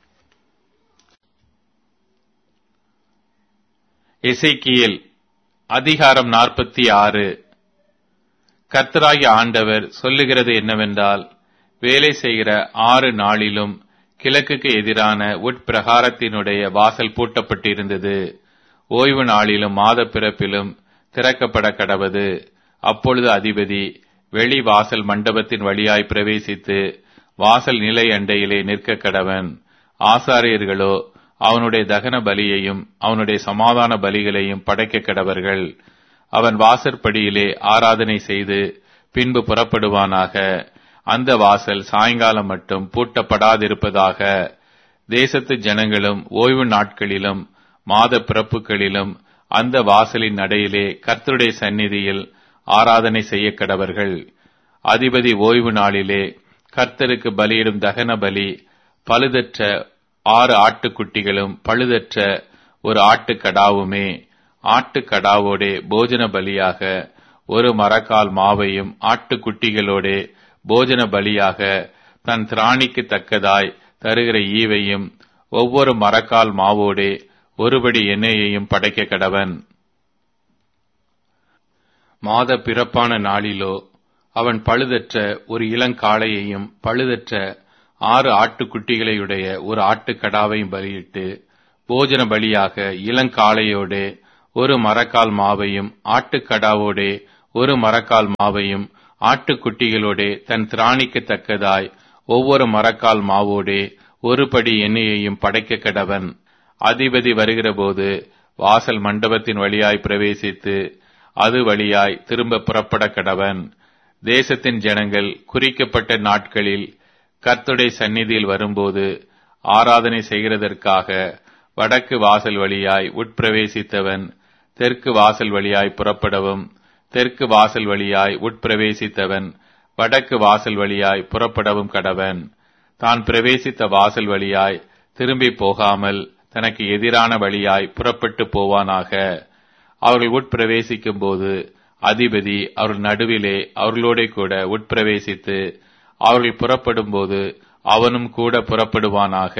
எசைக்கியல் அதிகாரம் நாற்பத்தி ஆறு கர்த்தராகிய ஆண்டவர் சொல்லுகிறது என்னவென்றால் வேலை செய்கிற ஆறு நாளிலும் கிழக்குக்கு எதிரான உட்பிரகாரத்தினுடைய வாசல் பூட்டப்பட்டிருந்தது ஓய்வு நாளிலும் மாத பிறப்பிலும் திறக்கப்பட கடவது அப்பொழுது அதிபதி வெளி வாசல் மண்டபத்தின் வழியாய் பிரவேசித்து வாசல் நிலை அண்டையிலே நிற்க கடவன் ஆசாரியர்களோ அவனுடைய தகன பலியையும் அவனுடைய சமாதான பலிகளையும் படைக்க கடவர்கள் அவன் வாசற்படியிலே ஆராதனை செய்து பின்பு புறப்படுவானாக அந்த வாசல் சாயங்காலம் மட்டும் பூட்டப்படாதிருப்பதாக தேசத்து ஜனங்களும் ஓய்வு நாட்களிலும் மாத பிறப்புகளிலும் அந்த வாசலின் நடையிலே கர்த்தருடைய சந்நிதியில் ஆராதனை செய்ய கடவர்கள் அதிபதி ஓய்வு நாளிலே கர்த்தருக்கு பலியிடும் தகன பலி பழுதற்ற ஆறு ஆட்டுக்குட்டிகளும் பழுதற்ற ஒரு ஆட்டுக்கடாவுமே ஆட்டுக்கடாவோடே போஜன பலியாக ஒரு மரக்கால் மாவையும் ஆட்டுக்குட்டிகளோடே போஜன பலியாக தன் திராணிக்கு தக்கதாய் தருகிற ஈவையும் ஒவ்வொரு மரக்கால் மாவோடே ஒருபடி எண்ணெயையும் படைக்க கடவன் மாத பிறப்பான நாளிலோ அவன் பழுதற்ற ஒரு இளங்காளையையும் பழுதற்ற ஆறு ஆட்டுக்குட்டிகளையுடைய ஒரு ஆட்டுக்கடாவையும் பலியிட்டு போஜன பலியாக இளங்காளையோடே ஒரு மரக்கால் மாவையும் ஆட்டுக்கடாவோடே ஒரு மரக்கால் மாவையும் ஆட்டுக்குட்டிகளோடே தன் திராணிக்கு தக்கதாய் ஒவ்வொரு மரக்கால் மாவோடே ஒரு படி எண்ணெயையும் படைக்க கடவன் அதிபதி வருகிறபோது வாசல் மண்டபத்தின் வழியாய் பிரவேசித்து அது வழியாய் திரும்ப புறப்பட கடவன் தேசத்தின் ஜனங்கள் குறிக்கப்பட்ட நாட்களில் கர்த்துடைய சந்நிதியில் வரும்போது ஆராதனை செய்கிறதற்காக வடக்கு வாசல் வழியாய் உட்பிரவேசித்தவன் தெற்கு வாசல் வழியாய் புறப்படவும் தெற்கு வாசல் வழியாய் உட்பிரவேசித்தவன் வடக்கு வாசல் வழியாய் புறப்படவும் கடவன் தான் பிரவேசித்த வாசல் வழியாய் திரும்பி போகாமல் தனக்கு எதிரான வழியாய் புறப்பட்டு போவானாக அவர்கள் உட்பிரவேசிக்கும் போது அதிபதி அவர்கள் நடுவிலே அவர்களோட கூட உட்பிரவேசித்து அவர்கள் புறப்படும் போது அவனும் கூட புறப்படுவானாக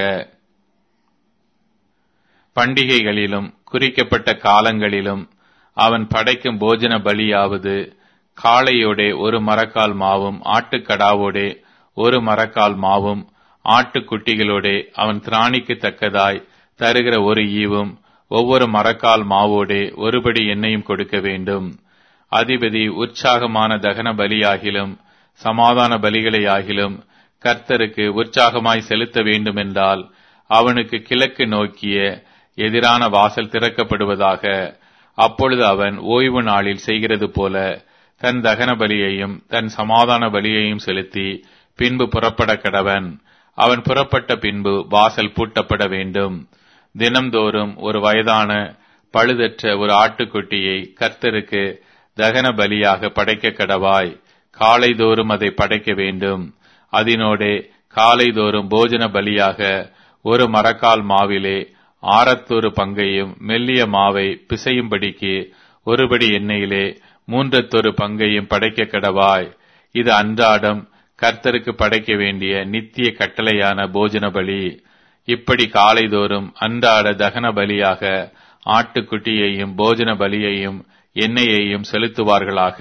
பண்டிகைகளிலும் குறிக்கப்பட்ட காலங்களிலும் அவன் படைக்கும் போஜன பலியாவது காளையோடே ஒரு மரக்கால் மாவும் ஆட்டுக்கடாவோடே ஒரு மரக்கால் மாவும் ஆட்டுக்குட்டிகளோடே அவன் திராணிக்கு தக்கதாய் தருகிற ஒரு ஈவும் ஒவ்வொரு மரக்கால் மாவோடே ஒருபடி எண்ணெயும் கொடுக்க வேண்டும் அதிபதி உற்சாகமான தகன பலியாகிலும் சமாதான பலிகளையாகிலும் கர்த்தருக்கு உற்சாகமாய் செலுத்த வேண்டுமென்றால் அவனுக்கு கிழக்கு நோக்கிய எதிரான வாசல் திறக்கப்படுவதாக அப்பொழுது அவன் ஓய்வு நாளில் செய்கிறது போல தன் தகன பலியையும் தன் சமாதான பலியையும் செலுத்தி பின்பு புறப்பட கடவன் அவன் புறப்பட்ட பின்பு வாசல் பூட்டப்பட வேண்டும் தினம்தோறும் ஒரு வயதான பழுதற்ற ஒரு ஆட்டுக்குட்டியை கர்த்தருக்கு தகன பலியாக படைக்க கடவாய் காலைதோறும் அதை படைக்க வேண்டும் அதனோடே காலைதோறும் போஜன பலியாக ஒரு மரக்கால் மாவிலே ஆரத்தொரு பங்கையும் மெல்லிய மாவை பிசையும்படிக்கு ஒருபடி எண்ணெயிலே மூன்றத்தொரு பங்கையும் படைக்க கடவாய் இது அன்றாடம் கர்த்தருக்கு படைக்க வேண்டிய நித்திய கட்டளையான போஜன பலி இப்படி காலைதோறும் அன்றாட தகன பலியாக ஆட்டுக்குட்டியையும் போஜன பலியையும் எண்ணெயையும் செலுத்துவார்களாக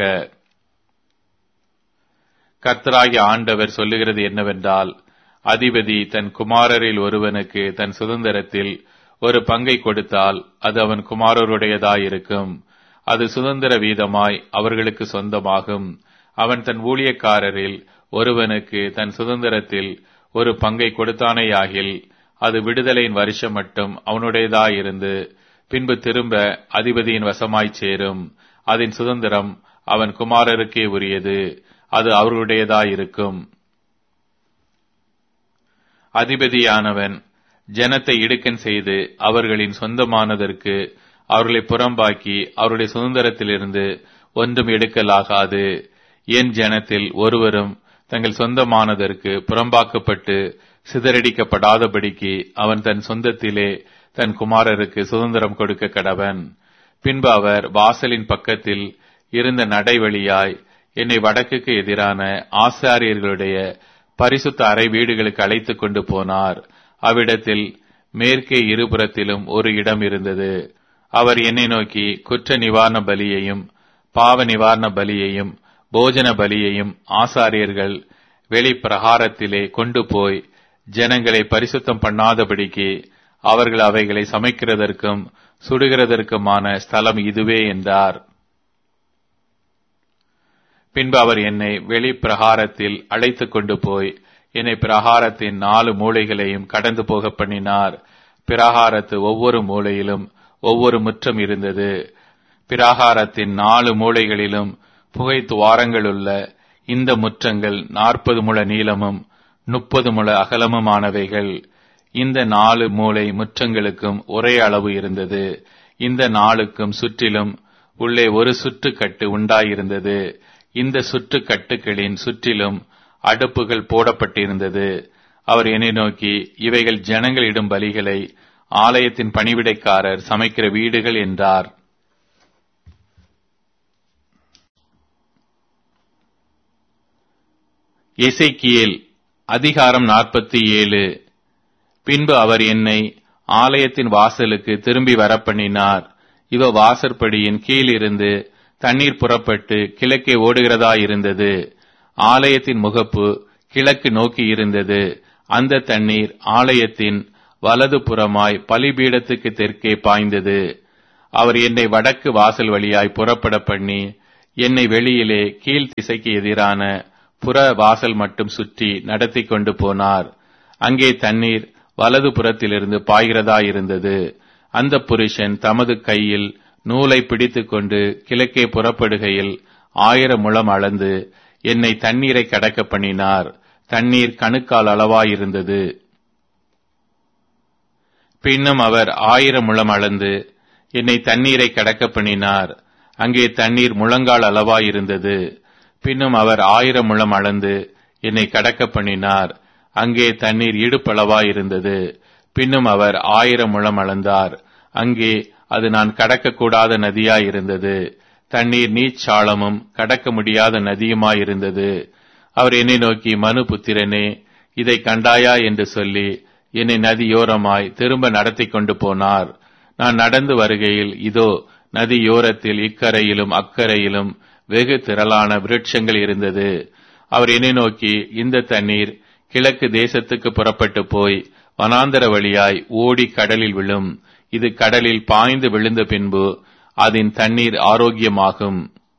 கர்த்தராகிய ஆண்டவர் சொல்லுகிறது என்னவென்றால் அதிபதி தன் குமாரரில் ஒருவனுக்கு தன் சுதந்திரத்தில் ஒரு பங்கை கொடுத்தால் அது அவன் குமாரருடையதாயிருக்கும் அது சுதந்திர வீதமாய் அவர்களுக்கு சொந்தமாகும் அவன் தன் ஊழியக்காரரில் ஒருவனுக்கு தன் சுதந்திரத்தில் ஒரு பங்கை கொடுத்தானேயாகில் அது விடுதலையின் வருஷம் மட்டும் அவனுடையதாயிருந்து பின்பு திரும்ப அதிபதியின் வசமாய்ச் சேரும் அதன் சுதந்திரம் அவன் குமாரருக்கே உரியது அது அவர்களுடையதாயிருக்கும் அதிபதியானவன் ஜனத்தை இடுக்கன் செய்து அவர்களின் சொந்தமானதற்கு அவர்களை புறம்பாக்கி அவருடைய சுதந்திரத்திலிருந்து ஒன்றும் எடுக்கலாகாது என் ஜனத்தில் ஒருவரும் தங்கள் சொந்தமானதற்கு புறம்பாக்கப்பட்டு சிதறடிக்கப்படாதபடிக்கு அவன் தன் சொந்தத்திலே தன் குமாரருக்கு சுதந்திரம் கொடுக்க கடவன் பின்பு அவர் வாசலின் பக்கத்தில் இருந்த நடைவழியாய் என்னை வடக்குக்கு எதிரான ஆசாரியர்களுடைய பரிசுத்த அறை வீடுகளுக்கு அழைத்துக் கொண்டு போனார் அவ்விடத்தில் மேற்கே இருபுறத்திலும் ஒரு இடம் இருந்தது அவர் என்னை நோக்கி குற்ற நிவாரண பலியையும் பாவ நிவாரண பலியையும் போஜன பலியையும் ஆசாரியர்கள் வெளிப்பிரகாரத்திலே கொண்டு போய் ஜனங்களை பரிசுத்தம் பண்ணாதபடிக்கு அவர்கள் அவைகளை சமைக்கிறதற்கும் சுடுகிறதற்குமான ஸ்தலம் இதுவே என்றார் பின்பு அவர் என்னை வெளிப்பிரகாரத்தில் அழைத்துக் கொண்டு போய் என்னை பிரகாரத்தின் நாலு மூலைகளையும் கடந்து போக பண்ணினார் பிரகாரத்து ஒவ்வொரு மூலையிலும் ஒவ்வொரு முற்றம் இருந்தது பிராகாரத்தின் நாலு மூலைகளிலும் புகை துவாரங்களுள்ள இந்த முற்றங்கள் நாற்பது முழ நீளமும் முப்பது முழ அகலமுமானவைகள் இந்த நாலு மூலை முற்றங்களுக்கும் ஒரே அளவு இருந்தது இந்த நாளுக்கும் சுற்றிலும் உள்ளே ஒரு சுற்றுக்கட்டு உண்டாயிருந்தது இந்த சுற்றுக்கட்டுகளின் சுற்றிலும் அடுப்புகள் போடப்பட்டிருந்தது அவர் என்னை நோக்கி இவைகள் ஜனங்கள் இடும் பலிகளை ஆலயத்தின் பணிவிடைக்காரர் சமைக்கிற வீடுகள் என்றார் எசைக்கியேல் அதிகாரம் நாற்பத்தி ஏழு பின்பு அவர் என்னை ஆலயத்தின் வாசலுக்கு திரும்பி வரப்பண்ணினார் இவ வாசற்படியின் கீழிருந்து தண்ணீர் புறப்பட்டு கிழக்கே ஓடுகிறதாயிருந்தது ஆலயத்தின் முகப்பு கிழக்கு நோக்கி இருந்தது அந்த தண்ணீர் ஆலயத்தின் வலது புறமாய் பலிபீடத்துக்கு தெற்கே பாய்ந்தது அவர் என்னை வடக்கு வாசல் வழியாய் புறப்பட பண்ணி என்னை வெளியிலே கீழ் திசைக்கு எதிரான புற வாசல் மட்டும் சுற்றி நடத்தி கொண்டு போனார் அங்கே தண்ணீர் வலது புறத்திலிருந்து பாய்கிறதா இருந்தது அந்த புருஷன் தமது கையில் நூலை பிடித்துக்கொண்டு கிழக்கே புறப்படுகையில் ஆயிரம் முழம் அளந்து என்னை தண்ணீரை கடக்க பண்ணினார் தண்ணீர் கணுக்கால் அளவாயிருந்தது பின்னும் அவர் ஆயிரம் முழம் அளந்து என்னை தண்ணீரை கடக்க பண்ணினார் அங்கே தண்ணீர் முழங்கால் அளவாயிருந்தது பின்னும் அவர் ஆயிரம் முழம் அளந்து என்னை கடக்க பண்ணினார் அங்கே தண்ணீர் இடுப்பளவாயிருந்தது பின்னும் அவர் ஆயிரம் முழம் அளந்தார் அங்கே அது நான் கடக்கக்கூடாத நதியாயிருந்தது தண்ணீர் நீச்சாளமும் கடக்க முடியாத நதியுமாயிருந்தது அவர் என்னை நோக்கி மனு புத்திரனே இதை கண்டாயா என்று சொல்லி என்னை நதியோரமாய் திரும்ப நடத்தி கொண்டு போனார் நான் நடந்து வருகையில் இதோ நதியோரத்தில் இக்கரையிலும் அக்கரையிலும் வெகு திரளான விருட்சங்கள் இருந்தது அவர் என்னை நோக்கி இந்த தண்ணீர் கிழக்கு தேசத்துக்கு புறப்பட்டு போய் வனாந்தர வழியாய் ஓடி கடலில் விழும் இது கடலில் பாய்ந்து விழுந்த பின்பு அதன் தண்ணீர் ஆரோக்கியமாகும்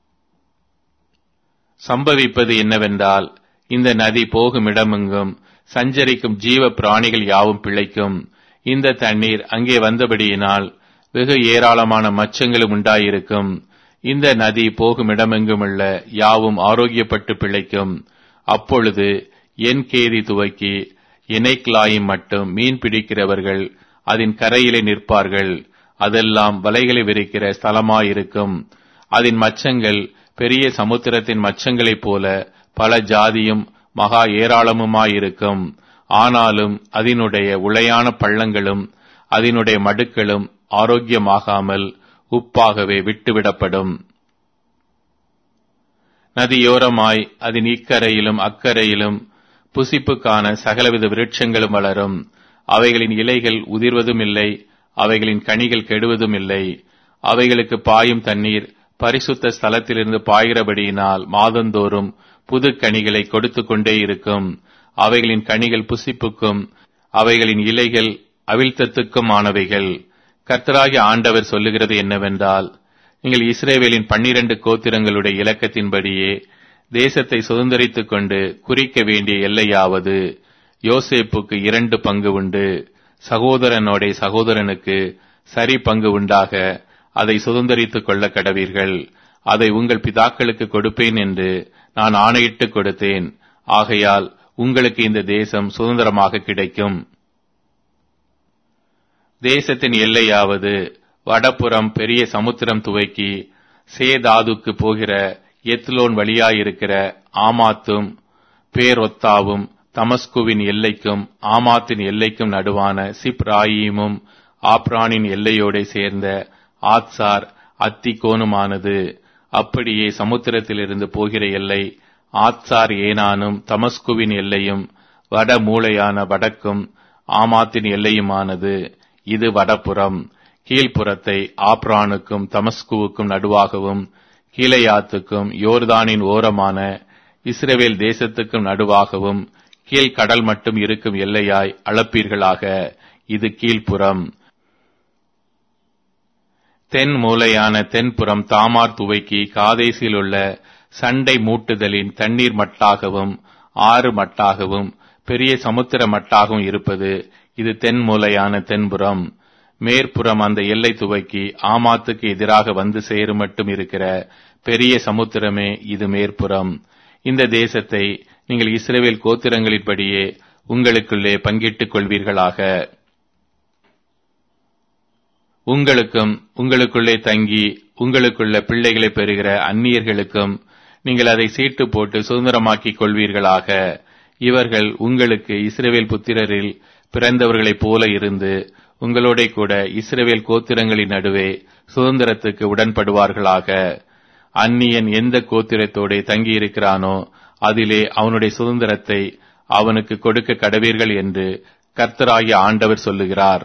சம்பவிப்பது என்னவென்றால் இந்த நதி போகும் இடமெங்கும் சஞ்சரிக்கும் ஜீவ பிராணிகள் யாவும் பிழைக்கும் இந்த தண்ணீர் அங்கே வந்தபடியினால் வெகு ஏராளமான மச்சங்களும் உண்டாயிருக்கும் இந்த நதி போகும் இடமெங்குமுள்ள யாவும் ஆரோக்கியப்பட்டு பிழைக்கும் அப்பொழுது என் கேதி துவக்கி இணைக்லாயும் மட்டும் மீன் பிடிக்கிறவர்கள் அதன் கரையிலே நிற்பார்கள் அதெல்லாம் வலைகளை விரிக்கிற ஸ்தலமாயிருக்கும் அதன் மச்சங்கள் பெரிய சமுத்திரத்தின் மச்சங்களைப் போல பல ஜாதியும் மகா ஏராளமுமாயிருக்கும் ஆனாலும் அதனுடைய உளையான பள்ளங்களும் அதனுடைய மடுக்களும் ஆரோக்கியமாகாமல் உப்பாகவே விட்டுவிடப்படும் நதியோரமாய் அதன் இக்கரையிலும் அக்கரையிலும் புசிப்புக்கான சகலவித விருட்சங்களும் வளரும் அவைகளின் இலைகள் உதிர்வதும் இல்லை அவைகளின் கனிகள் கெடுவதும் இல்லை அவைகளுக்கு பாயும் தண்ணீர் பரிசுத்த ஸ்தலத்திலிருந்து பாய்கிறபடியினால் மாதந்தோறும் புது கனிகளை கொடுத்து கொண்டே இருக்கும் அவைகளின் கனிகள் புசிப்புக்கும் அவைகளின் இலைகள் அவிழ்த்தத்துக்கும் ஆனவைகள் கர்த்தராகிய ஆண்டவர் சொல்லுகிறது என்னவென்றால் நீங்கள் இஸ்ரேவேலின் பன்னிரண்டு கோத்திரங்களுடைய இலக்கத்தின்படியே தேசத்தை சுதந்திரித்துக் கொண்டு குறிக்க வேண்டிய எல்லையாவது யோசேப்புக்கு இரண்டு பங்கு உண்டு சகோதரனோட சகோதரனுக்கு சரி பங்கு உண்டாக அதை சுதந்திரித்துக் கொள்ள கடவீர்கள் அதை உங்கள் பிதாக்களுக்கு கொடுப்பேன் என்று நான் ஆணையிட்டு கொடுத்தேன் ஆகையால் உங்களுக்கு இந்த தேசம் சுதந்திரமாக கிடைக்கும் தேசத்தின் எல்லையாவது வடபுறம் பெரிய சமுத்திரம் துவக்கி சேதாதுக்கு போகிற எத்லோன் வழியாயிருக்கிற ஆமாத்தும் பேரொத்தாவும் தமஸ்குவின் எல்லைக்கும் ஆமாத்தின் எல்லைக்கும் நடுவான சிப்ராயீமும் ஆப்ரானின் எல்லையோட சேர்ந்த ஆத்சார் அத்திகோனுமானது அப்படியே சமுத்திரத்திலிருந்து போகிற எல்லை ஆத்சார் ஏனானும் தமஸ்குவின் எல்லையும் வட மூலையான வடக்கும் ஆமாத்தின் எல்லையுமானது இது வடபுறம் கீழ்ப்புறத்தை ஆப்ரானுக்கும் தமஸ்குவுக்கும் நடுவாகவும் கீழையாத்துக்கும் யோர்தானின் ஓரமான இஸ்ரேவேல் தேசத்துக்கும் நடுவாகவும் கீழ்கடல் மட்டும் இருக்கும் எல்லையாய் அளப்பீர்களாக இது கீழ்ப்புறம் தென் மூலையான தென்புறம் தாமார் துவைக்கி காதேசில் உள்ள சண்டை மூட்டுதலின் தண்ணீர் மட்டாகவும் ஆறு மட்டாகவும் பெரிய சமுத்திர மட்டாகவும் இருப்பது இது தென் மூலையான தென்புறம் மேற்புறம் அந்த எல்லை துவக்கி ஆமாத்துக்கு எதிராக வந்து சேரும் மட்டும் இருக்கிற பெரிய சமுத்திரமே இது மேற்புறம் இந்த தேசத்தை நீங்கள் இஸ்ரேவேல் கோத்திரங்களின்படியே உங்களுக்குள்ளே பங்கிட்டுக் கொள்வீர்களாக உங்களுக்கும் உங்களுக்குள்ளே தங்கி உங்களுக்குள்ள பிள்ளைகளை பெறுகிற அந்நியர்களுக்கும் நீங்கள் அதை சீட்டு போட்டு சுதந்திரமாக்கிக் கொள்வீர்களாக இவர்கள் உங்களுக்கு இஸ்ரேவேல் புத்திரரில் பிறந்தவர்களைப் போல இருந்து உங்களோட கூட இஸ்ரேவேல் கோத்திரங்களின் நடுவே சுதந்திரத்துக்கு உடன்படுவார்களாக அந்நியன் எந்த கோத்திரத்தோட தங்கியிருக்கிறானோ அதிலே அவனுடைய சுதந்திரத்தை அவனுக்கு கொடுக்க கடவீர்கள் என்று கர்த்தராகிய ஆண்டவர் சொல்லுகிறார்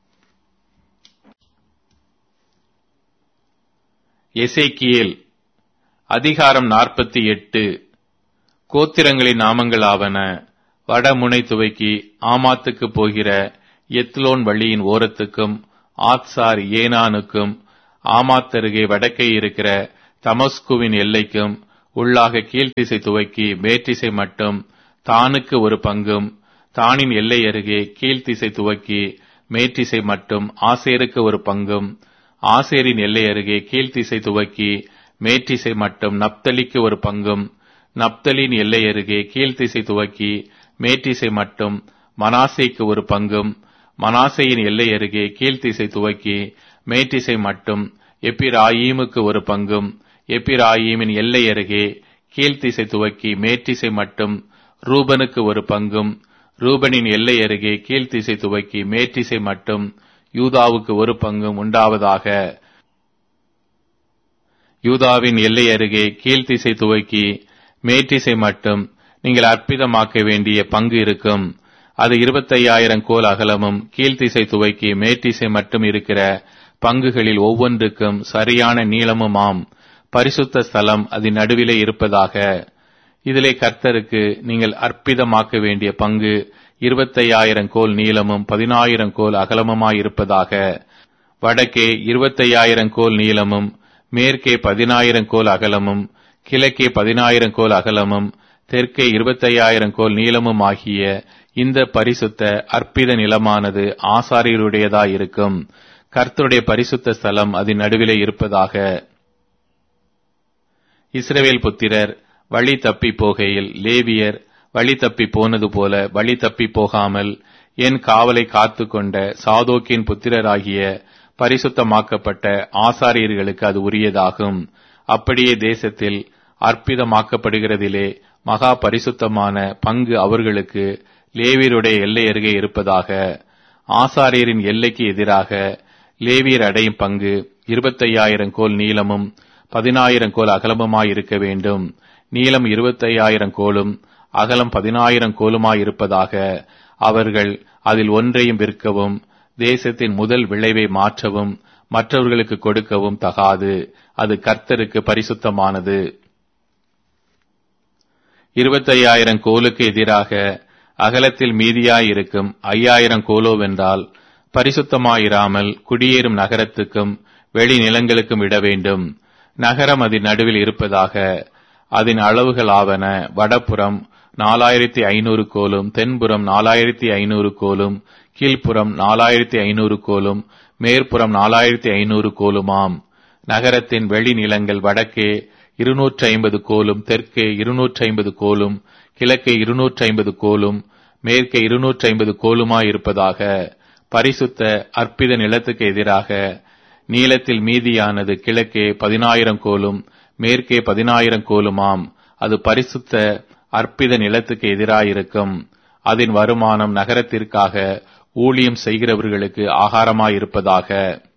எசேக்கியேல் அதிகாரம் நாற்பத்தி எட்டு கோத்திரங்களின் நாமங்களாவன வடமுனை துவைக்கி ஆமாத்துக்கு போகிற எத்லோன் வழியின் ஓரத்துக்கும் ஆத்சார் ஏனானுக்கும் ஆமாத்தருகே வடக்கே இருக்கிற தமஸ்குவின் எல்லைக்கும் உள்ளாக கீழ்த்திசை துவக்கி மேற்றிசை மட்டும் தானுக்கு ஒரு பங்கும் தானின் எல்லை அருகே கீழ்த்திசை துவக்கி மேற்றிசை மட்டும் ஆசேருக்கு ஒரு பங்கும் ஆசேரின் எல்லை அருகே கீழ்த்திசை துவக்கி மேற்றிசை மட்டும் நப்தலிக்கு ஒரு பங்கும் நப்தலின் எல்லை அருகே கீழ்த்திசை துவக்கி மேற்றிசை மட்டும் மனாசேக்கு ஒரு பங்கும் மனாசையின் எல்லை அருகே கீழ்த்திசை துவக்கி மேற்றிசை மட்டும் எப்பிராயீமுக்கு ஒரு பங்கும் எப்பிராயீமின் எல்லை அருகே கீழ்த்திசை துவக்கி மேற்றிசை மட்டும் ரூபனுக்கு ஒரு பங்கும் ரூபனின் எல்லை அருகே கீழ்த்திசை துவக்கி மேற்றிசை மட்டும் யூதாவுக்கு ஒரு பங்கும் உண்டாவதாக யூதாவின் எல்லை அருகே கீழ்த்திசை துவக்கி மேற்றிசை மட்டும் நீங்கள் அற்புதமாக்க வேண்டிய பங்கு இருக்கும் அது இருபத்தையாயிரம் கோல் அகலமும் கீழ்த்திசை துவக்கி மேற்றிசை மட்டும் இருக்கிற பங்குகளில் ஒவ்வொன்றுக்கும் சரியான நீளமுமாம் பரிசுத்த ஸ்தலம் அதன் நடுவிலே இருப்பதாக இதிலே கர்த்தருக்கு நீங்கள் அற்புதமாக்க வேண்டிய பங்கு இருபத்தையாயிரம் கோல் நீளமும் பதினாயிரம் கோல் அகலமுமாயிருப்பதாக வடக்கே இருபத்தையாயிரம் கோல் நீளமும் மேற்கே பதினாயிரம் கோல் அகலமும் கிழக்கே பதினாயிரம் கோல் அகலமும் தெற்கே இருபத்தையாயிரம் கோல் நீளமும் ஆகிய இந்த பரிசுத்த அற்பித நிலமானது ஆசாரியருடையதாயிருக்கும் கர்த்தருடைய பரிசுத்த ஸ்தலம் அதன் நடுவிலே இருப்பதாக இஸ்ரவேல் புத்திரர் வழி தப்பி போகையில் லேவியர் வழி தப்பி போனது போல வழி தப்பி போகாமல் என் காவலை காத்து கொண்ட சாதோக்கின் புத்திரராகிய பரிசுத்தமாக்கப்பட்ட ஆசாரியர்களுக்கு அது உரியதாகும் அப்படியே தேசத்தில் அற்புதமாக்கப்படுகிறதிலே மகா பரிசுத்தமான பங்கு அவர்களுக்கு லேவியருடைய எல்லை அருகே இருப்பதாக ஆசாரியரின் எல்லைக்கு எதிராக லேவியர் அடையும் பங்கு இருபத்தையாயிரம் கோல் நீளமும் பதினாயிரம் கோல் அகலமுமாயிருக்க வேண்டும் நீளம் இருபத்தையாயிரம் கோலும் அகலம் பதினாயிரம் கோலுமாயிருப்பதாக அவர்கள் அதில் ஒன்றையும் விற்கவும் தேசத்தின் முதல் விளைவை மாற்றவும் மற்றவர்களுக்கு கொடுக்கவும் தகாது அது கர்த்தருக்கு பரிசுத்தமானது இருபத்தையாயிரம் கோலுக்கு எதிராக அகலத்தில் மீதியாயிருக்கும் ஐயாயிரம் கோலோவென்றால் பரிசுத்தமாயிராமல் குடியேறும் நகரத்துக்கும் வெளி நிலங்களுக்கும் இட வேண்டும் நகரம் அதன் நடுவில் இருப்பதாக அதன் அளவுகள் ஆவன வடபுறம் நாலாயிரத்தி ஐநூறு கோலும் தென்புறம் நாலாயிரத்தி ஐநூறு கோலும் கீழ்ப்புறம் நாலாயிரத்தி ஐநூறு கோலும் மேற்புறம் நாலாயிரத்தி ஐநூறு கோலுமாம் நகரத்தின் வெளி நிலங்கள் வடக்கே இருநூற்றி ஐம்பது கோலும் தெற்கே இருநூற்றி ஐம்பது கோலும் கிழக்கே இருநூற்றி ஐம்பது கோலும் மேற்கே இருநூற்றி ஐம்பது கோலுமாயிருப்பதாக பரிசுத்த அற்பித நிலத்துக்கு எதிராக நீளத்தில் மீதியானது கிழக்கே பதினாயிரம் கோலும் மேற்கே பதினாயிரம் கோலுமாம் அது பரிசுத்த அற்பித நிலத்துக்கு எதிராயிருக்கும் அதன் வருமானம் நகரத்திற்காக ஊழியம் செய்கிறவர்களுக்கு ஆகாரமாயிருப்பதாக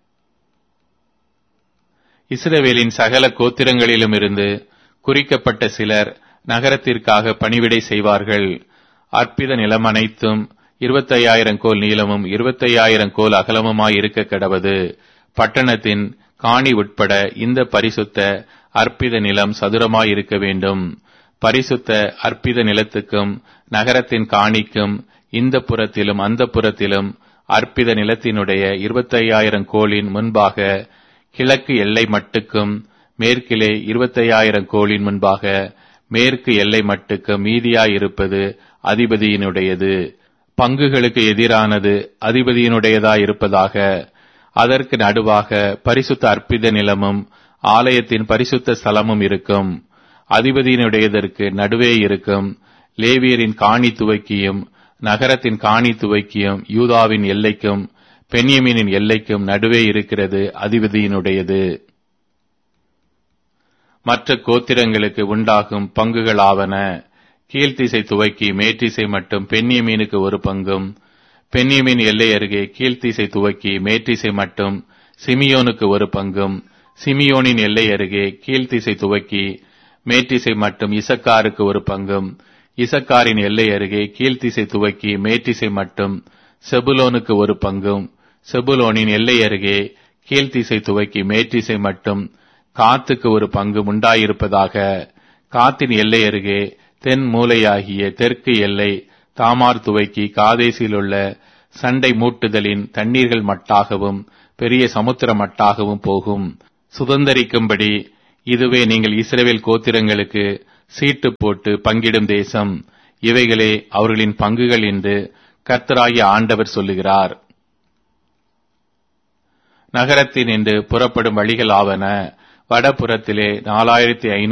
இஸ்ரவேலின் சகல கோத்திரங்களிலும் இருந்து குறிக்கப்பட்ட சிலர் நகரத்திற்காக பணிவிடை செய்வார்கள் அற்பித நிலம் அனைத்தும் இருபத்தையாயிரம் கோல் நீளமும் இருபத்தையாயிரம் கோல் அகலமுமாய் இருக்க கடவது பட்டணத்தின் காணி உட்பட இந்த பரிசுத்த அற்பித நிலம் சதுரமாய் இருக்க வேண்டும் பரிசுத்த அற்பித நிலத்துக்கும் நகரத்தின் காணிக்கும் இந்த புறத்திலும் அந்த புறத்திலும் அற்பித நிலத்தினுடைய இருபத்தையாயிரம் கோளின் முன்பாக கிழக்கு எல்லை மட்டுக்கும் மேற்கிலே இருபத்தையாயிரம் கோளின் முன்பாக மேற்கு எல்லை மட்டுக்கு மீதியாயிருப்பது அதிபதியினுடையது பங்குகளுக்கு எதிரானது அதிபதியினுடையதாயிருப்பதாக அதற்கு நடுவாக பரிசுத்த அற்பித நிலமும் ஆலயத்தின் பரிசுத்த ஸ்தலமும் இருக்கும் அதிபதியினுடையதற்கு நடுவே இருக்கும் லேவியரின் காணி துவக்கியும் நகரத்தின் காணி துவக்கியும் யூதாவின் எல்லைக்கும் பென்யமீனின் எல்லைக்கும் நடுவே இருக்கிறது அதிபதியினுடையது மற்ற கோத்திரங்களுக்கு உண்டாகும் பங்குகளாவன கீழ்த்திசை துவக்கி மேற்றிசை மட்டும் பென்யமீனுக்கு ஒரு பங்கும் பென்யமீன் எல்லை அருகே கீழ்த்திசை துவக்கி மேற்றிசை மட்டும் சிமியோனுக்கு ஒரு பங்கும் சிமியோனின் எல்லை அருகே கீழ்த்திசை துவக்கி மேற்றிசை மட்டும் இசக்காருக்கு ஒரு பங்கும் இசக்காரின் எல்லை அருகே கீழ்த்திசை துவக்கி மேற்றிசை மட்டும் செபுலோனுக்கு ஒரு பங்கும் செபுலோனின் எல்லை அருகே கீழ்த்திசை துவக்கி மேற்றிசை மட்டும் காத்துக்கு ஒரு பங்கு உண்டாயிருப்பதாக காத்தின் எல்லை அருகே தென் மூலையாகிய தெற்கு எல்லை தாமார் துவக்கி காதேசில் உள்ள சண்டை மூட்டுதலின் தண்ணீர்கள் மட்டாகவும் பெரிய சமுத்திர மட்டாகவும் போகும் சுதந்தரிக்கும்படி இதுவே நீங்கள் இஸ்ரவேல் கோத்திரங்களுக்கு சீட்டு போட்டு பங்கிடும் தேசம் இவைகளே அவர்களின் பங்குகள் என்று கர்த்தராகிய ஆண்டவர் சொல்லுகிறார் நகரத்தின் என்று புறப்படும் வழிகள் ஆவன வடபுறத்திலே நாலாயிரத்தி ஐநூறு